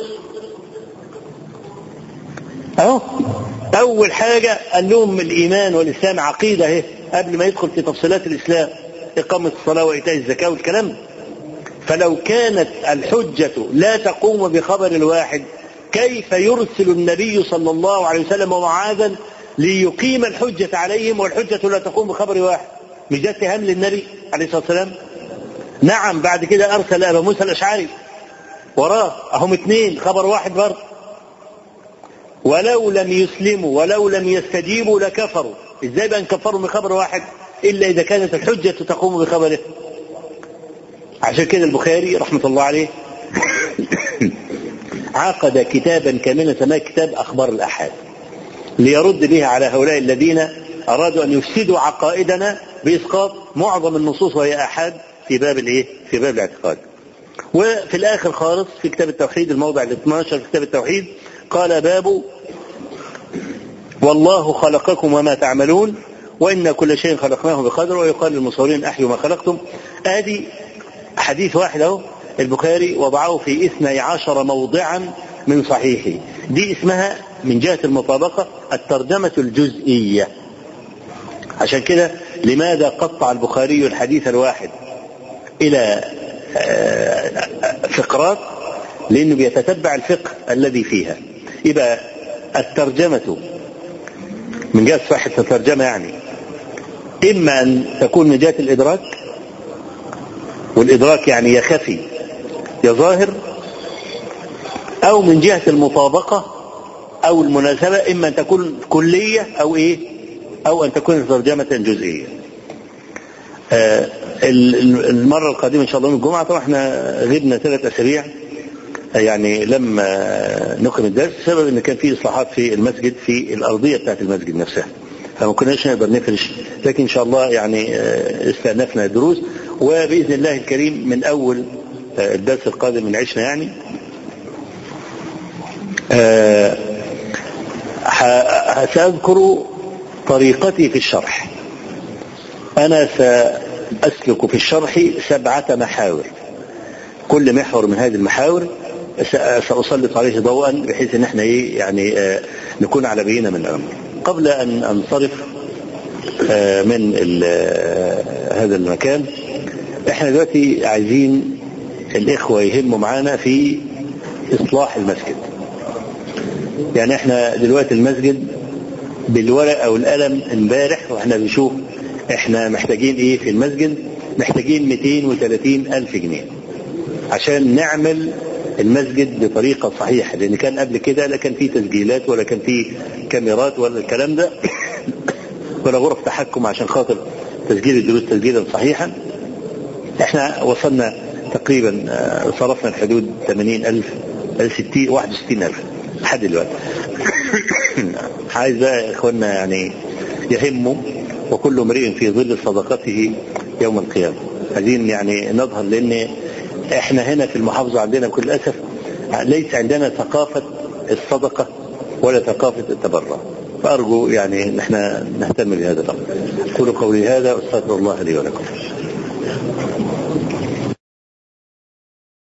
أهو أول حاجة قال لهم الإيمان والإسلام عقيدة اهي قبل ما يدخل في تفصيلات الإسلام إقامة الصلاة وإيتاء الزكاة والكلام فلو كانت الحجة لا تقوم بخبر الواحد كيف يرسل النبي صلى الله عليه وسلم ومعاذا ليقيم الحجة عليهم والحجة لا تقوم بخبر واحد مش ده اتهام للنبي عليه الصلاة والسلام نعم بعد كده أرسل أبا موسى الأشعري وراه أهم اثنين خبر واحد برضه ولو لم يسلموا ولو لم يستجيبوا لكفروا ازاي بقى نكفروا من خبر واحد الا اذا كانت الحجه تقوم بخبره عشان كده البخاري رحمه الله عليه عقد كتابا كاملا سماه كتاب اخبار الاحاد ليرد به على هؤلاء الذين ارادوا ان يفسدوا عقائدنا باسقاط معظم النصوص وهي احاد في باب الايه؟ في باب الاعتقاد. وفي الاخر خالص في كتاب التوحيد الموضع ال 12 في كتاب التوحيد قال باب والله خلقكم وما تعملون وإن كل شيء خلقناه بقدر ويقال للمصورين أحيوا ما خلقتم آدي حديث واحد أهو البخاري وضعه في اثني عشر موضعا من صحيحه دي اسمها من جهة المطابقة الترجمة الجزئية عشان كده لماذا قطع البخاري الحديث الواحد إلى فقرات لأنه بيتتبع الفقه الذي فيها يبقى الترجمة من جهة صحة الترجمة يعني إما أن تكون من جهة الإدراك والإدراك يعني يا خفي يا ظاهر أو من جهة المطابقة أو المناسبة إما أن تكون كلية أو إيه أو أن تكون ترجمة جزئية آه المرة القادمة إن شاء الله يوم الجمعة طبعا احنا غبنا ثلاث أسابيع يعني لما نقم الدرس بسبب ان كان في اصلاحات في المسجد في الارضيه بتاعت المسجد نفسها فما كناش نقدر نفرش لكن ان شاء الله يعني استأنفنا الدروس وباذن الله الكريم من اول الدرس القادم من عشنا يعني ساذكر طريقتي في الشرح انا ساسلك في الشرح سبعه محاور كل محور من هذه المحاور سأسلط عليه ضوءا بحيث ان احنا ايه يعني آه نكون على بينه من الامر. قبل ان انصرف آه من هذا المكان احنا دلوقتي عايزين الاخوه يهموا معانا في اصلاح المسجد. يعني احنا دلوقتي المسجد بالورق او القلم امبارح واحنا بنشوف احنا محتاجين ايه في المسجد محتاجين 230 الف جنيه عشان نعمل المسجد بطريقة صحيحة لأن كان قبل كده لا كان فيه تسجيلات ولا كان فيه كاميرات ولا الكلام ده ولا غرف تحكم عشان خاطر تسجيل الدروس تسجيلا صحيحا احنا وصلنا تقريبا صرفنا الحدود 80 ألف 60 61 ألف لحد دلوقتي عايز بقى يا اخوانا يعني يهموا وكل امرئ في ظل صدقته يوم القيامة عايزين يعني نظهر لأن احنا هنا في المحافظة عندنا بكل أسف ليس عندنا ثقافة الصدقة ولا ثقافة التبرع فأرجو يعني ان احنا نهتم بهذا الأمر أقول قولي هذا وأستغفر الله لي ولكم